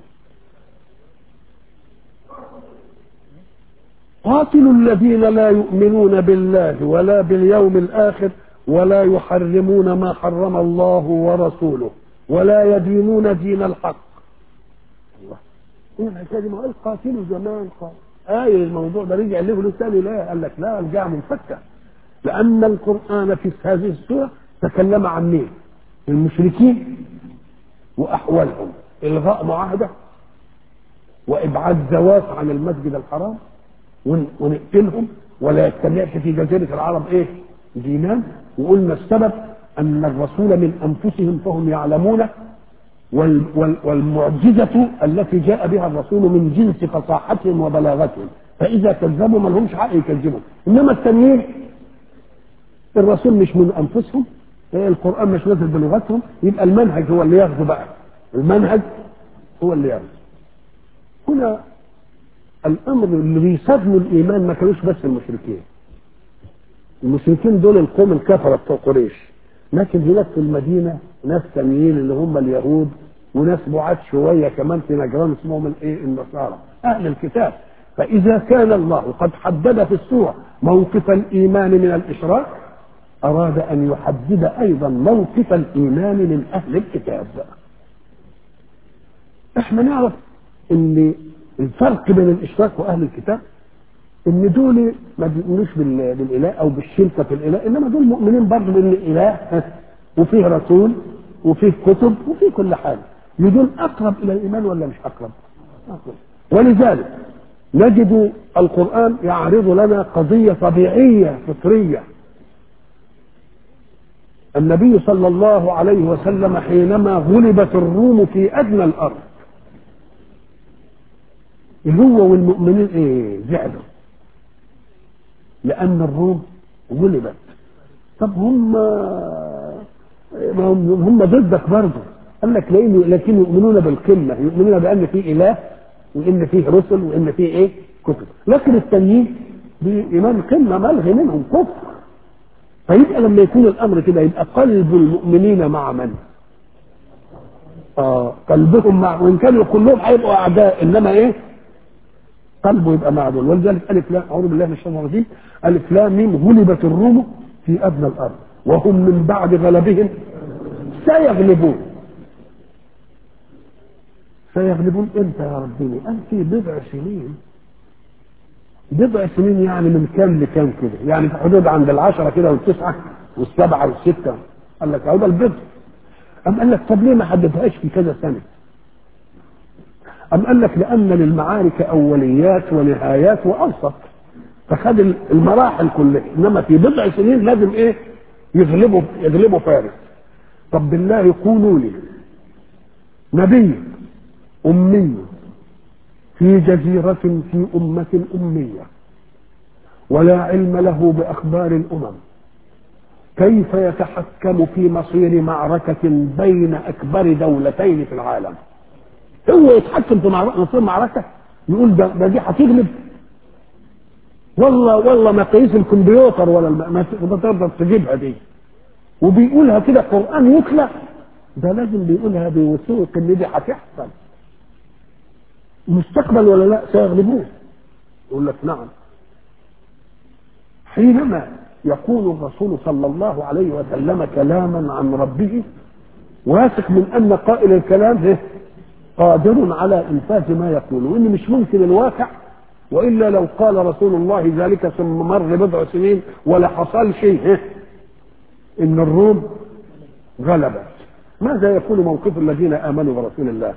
قاتلوا الذين لا يؤمنون بالله ولا باليوم الآخر ولا يحرمون ما حرم الله ورسوله ولا يدينون دين الحق الله ايه الحكايه دي ما قال قاتلوا زمان قال آية الموضوع ده رجع له لساني لا قال لك لا ارجع منفكة لأن القرآن في هذه السورة تكلم عن مين؟ المشركين وأحوالهم إلغاء معاهدة وإبعاد زواج عن المسجد الحرام ون- ونقتلهم ولا يجتمعش في جزيرة العرب ايه دينان وقلنا السبب ان الرسول من انفسهم فهم يعلمون وال وال والمعجزة التي جاء بها الرسول من جنس فصاحتهم وبلاغتهم فإذا كذبوا ما لهمش حق يكذبوا إنما التانيين الرسول مش من أنفسهم إيه القرآن مش نازل بلغتهم يبقى المنهج هو اللي ياخده بقى المنهج هو اللي ياخده هنا الامر اللي بيصدموا الايمان ما كانوش بس المشركين المشركين دول القوم الكفره بتوع قريش لكن هناك في المدينه ناس تانيين اللي هم اليهود وناس بعاد شويه كمان في نجران اسمهم الايه النصارى اهل الكتاب فاذا كان الله قد حدد في السوره موقف الايمان من الاشراك اراد ان يحدد ايضا موقف الايمان من اهل الكتاب احنا نعرف ان الفرق بين الاشراك واهل الكتاب ان دول ما بيؤمنوش بال- بالاله او بالشركه في الاله انما دول مؤمنين برضه بان الاله وفيه رسول وفيه كتب وفيه كل حاجه دول اقرب الى الايمان ولا مش اقرب؟ أقرب. ولذلك نجد القران يعرض لنا قضيه طبيعيه فطريه النبي صلى الله عليه وسلم حينما غلبت الروم في ادنى الارض هو والمؤمنين ايه زعلوا لان الروم غلبت طب هم ما هم هم ضدك برضه قال لك لان لكن يؤمنون بالقمه يؤمنون بان في اله وان فيه رسل وان فيه ايه كتب لكن التانيين بايمان قمه ملغي منهم كفر فيبقى لما يكون الامر كده يبقى قلب المؤمنين مع من؟ اه قلبهم مع وان كانوا كلهم هيبقوا اعداء انما ايه؟ قلبه يبقى مع دول ولذلك الف لام اعوذ بالله من الشيطان الرجيم الف لام ميم غلبت الروم في ادنى الارض وهم من بعد غلبهم سيغلبون سيغلبون امتى يا ربنا؟ قال في بضع سنين بضع سنين يعني من كام لكام كده يعني في حدود عند العشرة كده والتسعة والسبعة والستة قال لك اهو ده البضع أم قال لك طب ليه ما حددهاش في كذا سنة أم قال لك لأن للمعارك أوليات ونهايات وأوسط فخد المراحل كلها انما في بضع سنين لازم ايه يغلبوا يغلبوا فارس طب بالله قولوا لي نبي أمي في جزيرة في أمة أمية ولا علم له بأخبار الأمم كيف يتحكم في مصير معركة بين أكبر دولتين في العالم هو يتحكم في مصير معركة يقول ده, ده دي هتغلب والله والله مقاييس الكمبيوتر ولا ما تقدر تجيبها دي وبيقولها كده قرآن يتلى ده لازم بيقولها بوثوق ان دي هتحصل مستقبل ولا لا سيغلبوه يقول لك نعم حينما يقول الرسول صلى الله عليه وسلم كلاما عن ربه واثق من ان قائل الكلام قادر على انفاذ ما يقول وان مش ممكن الواقع والا لو قال رسول الله ذلك ثم مر بضع سنين ولا حصل شيء ان الروم غلبت ماذا يكون موقف الذين امنوا برسول الله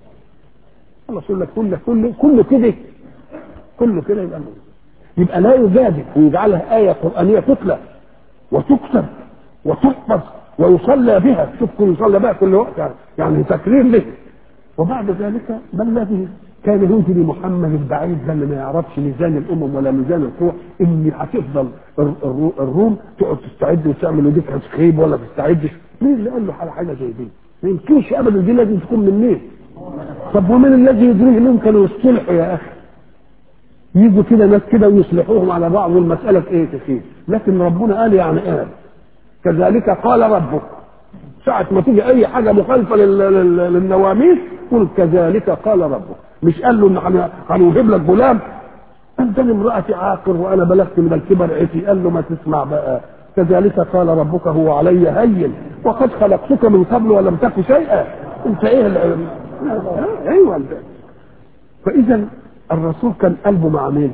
الرسول لك كله كله كله كده كله كده يبقى يبقى لا يجادل ويجعلها آية قرآنية تتلى وتكتب وتحفظ ويصلى بها شوف كل يصلى بها كل وقت يعني تكرير له وبعد ذلك ما الذي كان ينزل لمحمد البعيد ده اللي ما يعرفش ميزان الامم ولا ميزان القوى ان هتفضل الروم تقعد تستعد وتعمل ودي تسخيب ولا تستعدش مين اللي قال له على حاجه زي دي؟ ما يمكنش ابدا دي لازم تكون من مين؟ طب ومن الذي يدريه انهم كانوا يصلحوا يا اخي؟ يجوا كده ناس كده ويصلحوهم على بعض والمساله في ايه تخيل لكن ربنا قال يعني ايه؟ كذلك قال ربك ساعة ما تيجي أي حاجة مخالفة للنواميس قل كذلك قال ربك مش قال له إن هنوهب لك غلام أنت امرأتي عاقر وأنا بلغت من الكبر عتي قال له ما تسمع بقى كذلك قال ربك هو علي هين وقد خلقتك من قبل ولم تك شيئا انت ايه العلم ايوه فاذا الرسول كان قلبه مع مين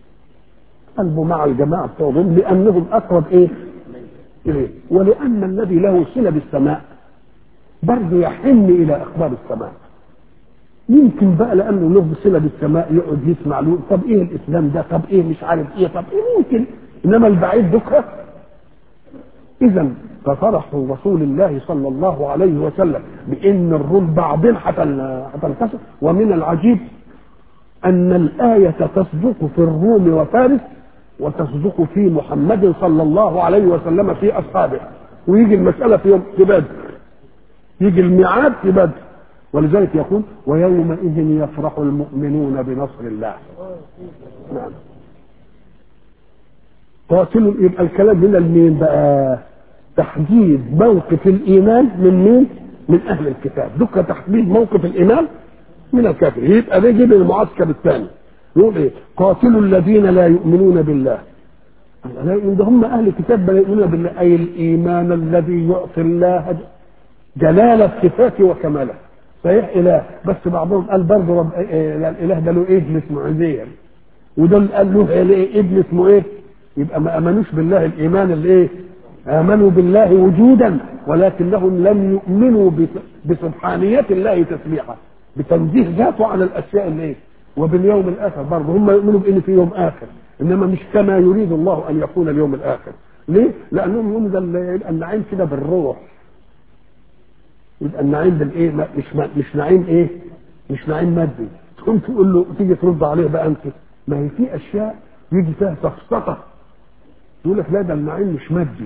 قلبه مع الجماعه بتوعهم لانهم اقرب ايه اليه ولان الذي له صله بالسماء برضه يحن الى اخبار السماء يمكن بقى لانه له صله بالسماء يقعد يسمع له طب ايه الاسلام ده طب ايه مش عارف ايه طب ايه ممكن انما البعيد ذكره اذا ففرح رسول الله صلى الله عليه وسلم بان الروم بعدين هتنتصر ومن العجيب ان الايه تصدق في الروم وفارس وتصدق في محمد صلى الله عليه وسلم في اصحابه ويجي المساله في يوم في بدر يجي الميعاد في بدر ولذلك يقول ويومئذ يفرح المؤمنون بنصر الله نعم قاتلوا يبقى الكلام هنا لمين بقى تحديد موقف الايمان من مين من اهل الكتاب دك تحديد موقف الايمان من الكافر يبقى ده يجيب المعسكر الثاني يقول ايه قاتلوا الذين لا يؤمنون بالله لا يؤمنون ده هم اهل الكتاب لا يؤمنون بالله اي الايمان الذي يعطي الله جلال صفاته وكماله صحيح اله بس بعضهم قال برضه رب إيه الاله ده له ابن اسمه عزير ودول قال له إيه ابن اسمه ايه يبقى ما امنوش بالله الايمان اللي ايه امنوا بالله وجودا ولكنهم لم يؤمنوا بسبحانيه الله تسبيحا بتنزيه ذاته عن الاشياء اللي ايه وباليوم الاخر برضه هم يؤمنوا بان في يوم اخر انما مش كما يريد الله ان يكون اليوم الاخر ليه؟ لانهم يقولوا ده يبقى النعيم كده بالروح يبقى النعيم بالايه؟ مش مش نعيم ايه؟ مش نعيم مادي تقوم تقول له تيجي ترد عليه بقى انت ما هي في اشياء يجي فيها سفسطه يقول لك لا ده النعيم مش مادي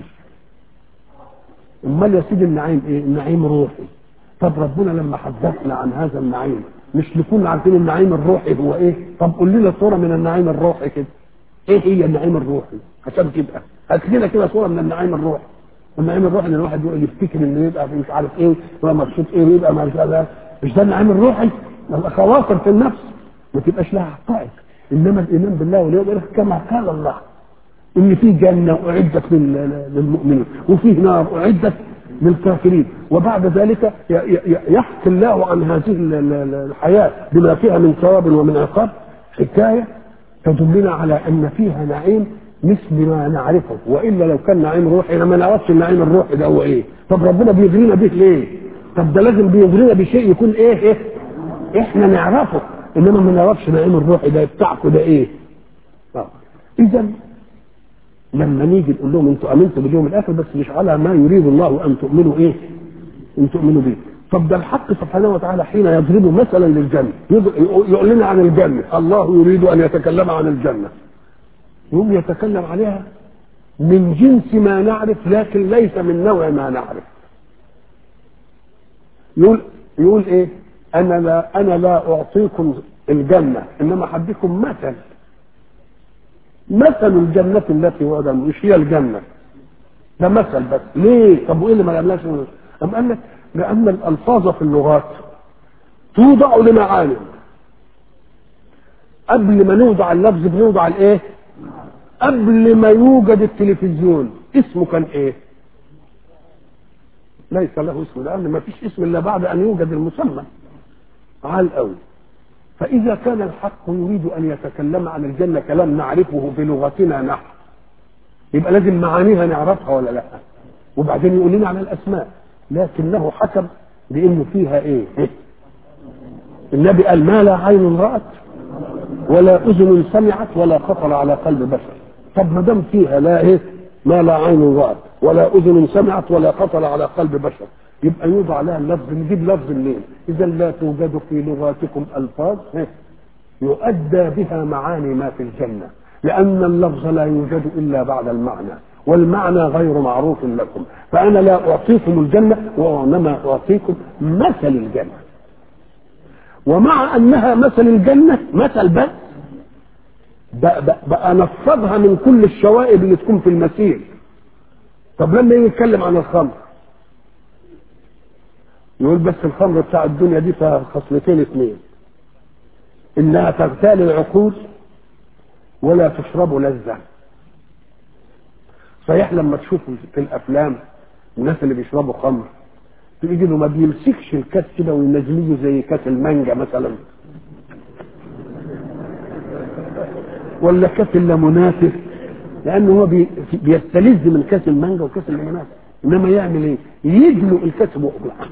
امال يا سيدي النعيم ايه؟ النعيم روحي طب ربنا لما حدثنا عن هذا النعيم مش نكون عارفين النعيم الروحي هو ايه؟ طب قول لنا صوره من النعيم الروحي كده. ايه هي النعيم الروحي؟ عشان تبقى هات لنا كده صوره من النعيم الروحي. النعيم الروحي ان الواحد يقعد يفتكر انه يبقى مش عارف ايه ويبقى مبسوط ايه ويبقى مش عارف مش ده النعيم الروحي؟ يبقى خواطر في النفس ما تبقاش لها حقائق انما الايمان بالله واليوم الاخر كما قال الله ان في جنه اعدت للمؤمنين وفيه نار اعدت للكافرين وبعد ذلك يحكي الله عن هذه الحياة بما فيها من ثواب ومن عقاب حكاية تدلنا على أن فيها نعيم مثل ما نعرفه وإلا لو كان نعيم روحي ما نعرفش النعيم الروحي ده هو إيه طب ربنا بيغرينا به ليه طب ده لازم بيغرينا بشيء يكون إيه, إيه إحنا نعرفه إنما ما نعرفش نعيم الروحي ده بتاعكم ده إيه آه. اذا لما نيجي نقول لهم انتوا امنتوا باليوم الاخر بس مش على ما يريد الله ان تؤمنوا ايه؟ ان تؤمنوا به. طب ده الحق سبحانه وتعالى حين يضرب مثلا للجنه يقول لنا عن الجنه، الله يريد ان يتكلم عن الجنه. يقوم يتكلم عليها من جنس ما نعرف لكن ليس من نوع ما نعرف. يقول يقول ايه؟ انا لا انا لا اعطيكم الجنه انما هديكم مثل مثل الجنة التي وعد مش هي الجنة ده مثل بس ليه؟ طب وايه اللي ما جابلهاش أم قال لك لأن الألفاظ في اللغات توضع لمعاني قبل ما نوضع اللفظ بنوضع الايه؟ قبل ما يوجد التلفزيون اسمه كان ايه؟ ليس له اسم لأن ما فيش اسم إلا بعد أن يوجد المسمى عال قوي فإذا كان الحق يريد أن يتكلم عن الجنة كلام نعرفه بلغتنا نحن يبقى لازم معانيها نعرفها ولا لا وبعدين يقول لنا على الأسماء لكنه حكم بأنه فيها إيه النبي قال ما لا عين رأت ولا أذن سمعت ولا خطر على قلب بشر طب ما دام فيها لا إيه ما لا عين رأت ولا أذن سمعت ولا خطر على قلب بشر يبقى يوضع لها اللفظ نجيب لفظ منين؟ اذا لا توجد في لغاتكم الفاظ يؤدى بها معاني ما في الجنه لان اللفظ لا يوجد الا بعد المعنى والمعنى غير معروف لكم فانا لا اعطيكم الجنه وانما اعطيكم مثل الجنه ومع انها مثل الجنه مثل بس بقى, بقى نفضها من كل الشوائب اللي تكون في المسير طب لما يجي يتكلم عن الخمر يقول بس الخمر بتاع الدنيا دي فيها خصلتين اثنين انها تغتال العقول ولا تشرب لذة صحيح لما تشوفوا في الافلام الناس اللي بيشربوا خمر تيجي له ما بيمسكش الكاس كده وينزليه زي كاس المانجا مثلا ولا كاس الليمونات لانه هو بيستلذ من كاس المانجا وكاس الليمونات انما يعمل ايه؟ يدلق الكاس بقه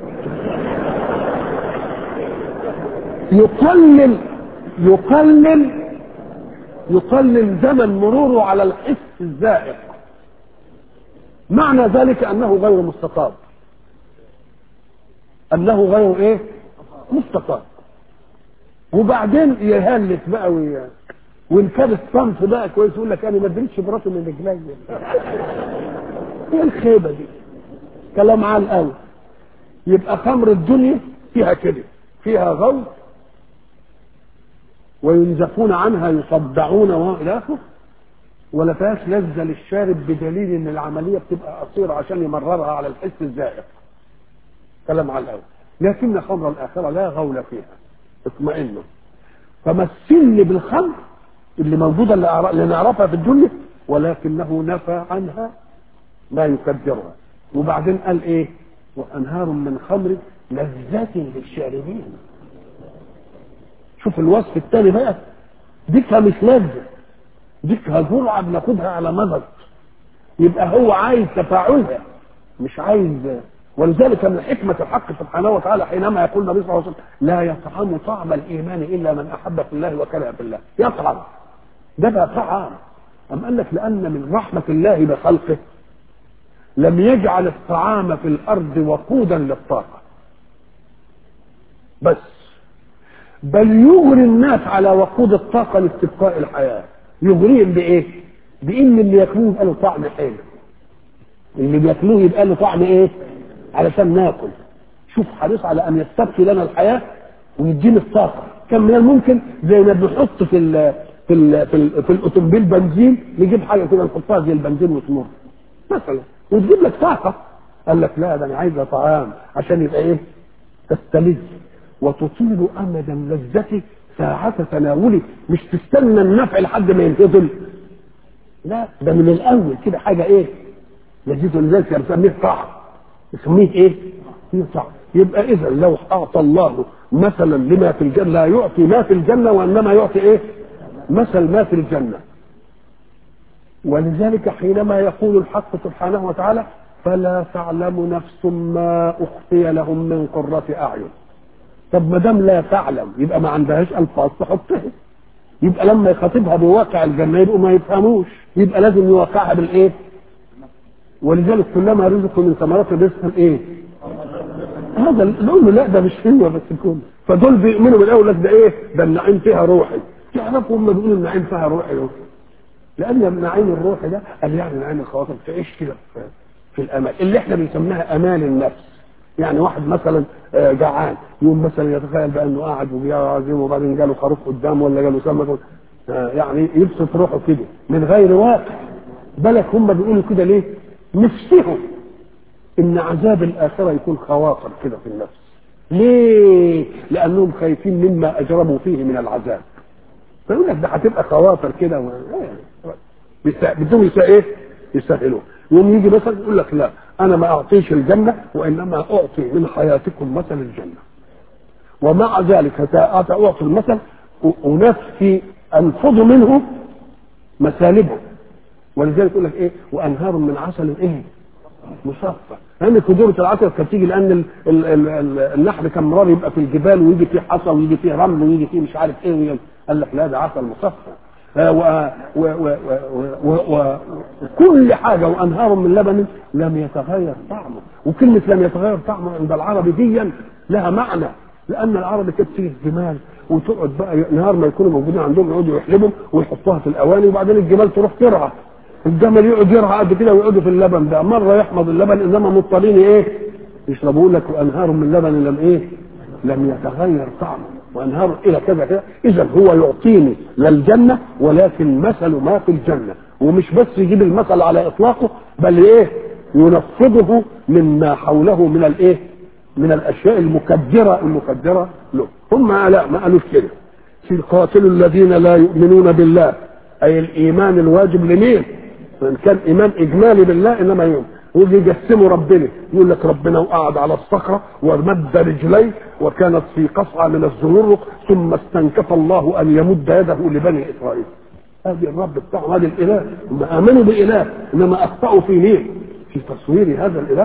يقلل يقلل يقلل زمن مروره على الحس الزائق معنى ذلك انه غير مستطاب انه غير ايه مستطاب وبعدين يهلك بقى ويا وان كان الصنف بقى كويس يقول لك انا ما ادريتش براسه من رجلي ايه الخيبه دي كلام عال قوي يبقى خمر الدنيا فيها كده فيها غوث وينزفون عنها يصدعون والى اخره ولا فيهاش لذه للشارب بدليل ان العمليه بتبقى قصيره عشان يمررها على الحس الزائق كلام على الاول لكن خمر الاخره لا غول فيها اطمئنوا فمثلني بالخمر اللي موجوده اللي نعرفها في الدنيا ولكنه نفى عنها ما يكدرها وبعدين قال ايه وانهار من خمر لذة للشاربين شوف الوصف الثاني بقى ديكها مش لذة ديكها جرعة بناخدها على مدد يبقى هو عايز تفاعلها مش عايز ولذلك من حكمة الحق سبحانه وتعالى حينما يقول النبي صلى الله عليه وسلم لا يطعم طعم الإيمان إلا من أحب في الله وكره في الله يطعم ده بقى طعام أم قال لك لأن من رحمة الله بخلقه لم يجعل الطعام في الأرض وقودا للطاقة بس بل يغري الناس على وقود الطاقة لاستبقاء الحياة يغريهم بإيه؟ بإن اللي ياكلوه يبقى له طعم حلو اللي بياكلوه يبقى له طعم إيه؟ علشان ناكل شوف حريص على أن يستبقي لنا الحياة ويدينا الطاقة كان من الممكن زي ما بنحط في ال في ال في, ال في الاوتوموبيل بنزين نجيب حاجه كده نحطها زي البنزين وتمر مثلا وتجيب لك طاقه قال لك لا ده انا عايزه طعام عشان يبقى ايه تستلذ وتطيل امدا لذتي ساعة تناولي مش تستنى النفع لحد ما ينفضل لا ده من الاول كده حاجه ايه لذيذ لذلك بنسميه طعم نسميه ايه؟ فيه طعم يبقى اذا لو اعطى الله مثلا لما في الجنه لا يعطي ما في الجنه وانما يعطي ايه؟ مثل ما في الجنه ولذلك حينما يقول الحق سبحانه وتعالى فلا تعلم نفس ما اخفي لهم من قرة اعين طب ما دام لا تعلم يبقى ما عندهاش الفاظ تحطها يبقى لما يخاطبها بواقع الجنه يبقوا ما يفهموش يبقى لازم يوقعها بالايه ولذلك كلما رزقوا من ثمرات الرزق الايه هذا نقول له لا ده مش هو بس يكون فدول بيؤمنوا بالاول لك ده ايه ده النعيم فيها روحي تعرفوا هم بيقولوا النعيم فيها روحي لان النعيم الروحي ده قال يعني نعيم الخواطر تعيش كده في, في الامان اللي احنا بنسميها امان النفس يعني واحد مثلا جعان يوم مثلا يتخيل بانه قاعد وبيعزم وبعدين جاله خروف قدامه ولا جاله سمك يعني يبسط روحه كده من غير واقع بالك هم بيقولوا كده ليه؟ نفسهم ان عذاب الاخره يكون خواطر كده في النفس ليه؟ لانهم خايفين مما اجرموا فيه من العذاب فيقول لك ده هتبقى خواطر كده و... بدهم ايه؟ يسهلوا يوم يجي مثلا يقول لك لا انا ما اعطيش الجنه وانما اعطي من حياتكم مثل الجنه ومع ذلك اعطي المثل اناس في انفض منه مسالبه ولذلك يقول لك ايه وانهار من عسل ايه مصفى لان كدورة العسل كانت تيجي لان ال ال ال ال النحل كان مرار يبقى في الجبال ويجي فيه حصى ويجي فيه رمل ويجي فيه مش عارف ايه قال لك لا ده عسل مصفى وكل حاجة وأنهار من لبن لم يتغير طعمه وكلمة لم يتغير طعمه عند العرب ديا لها معنى لأن العرب كانت تيجي الجمال وتقعد بقى نهار ما يكونوا موجودين عندهم يقعدوا يحلبهم ويحطوها في الأواني وبعدين الجمال تروح ترعى الجمل يقعد يرعى قد كده ويقعدوا في اللبن ده مرة يحمض اللبن إنما مضطرين إيه يشربوا لك وأنهار من لبن لم إيه لم يتغير طعمه وانهار الى كذا كذا اذا هو يعطيني للجنه ولكن مثل ما في الجنه ومش بس يجيب المثل على اطلاقه بل ايه ينفضه مما حوله من الايه من الاشياء المكدره المكدره له هم لا ما قالوش كده في قاتلوا الذين لا يؤمنون بالله اي الايمان الواجب لمين ان كان ايمان اجمالي بالله انما يؤمن ويجي يجسموا ربنا يقول لك ربنا وقعد على الصخرة ومد رجليه وكانت في قصعة من الزمرق ثم استنكف الله أن يمد يده لبني إسرائيل هذه الرب بتاعهم هذا الإله هم آمنوا بإله إنما أخطأوا في مين؟ في تصوير هذا الإله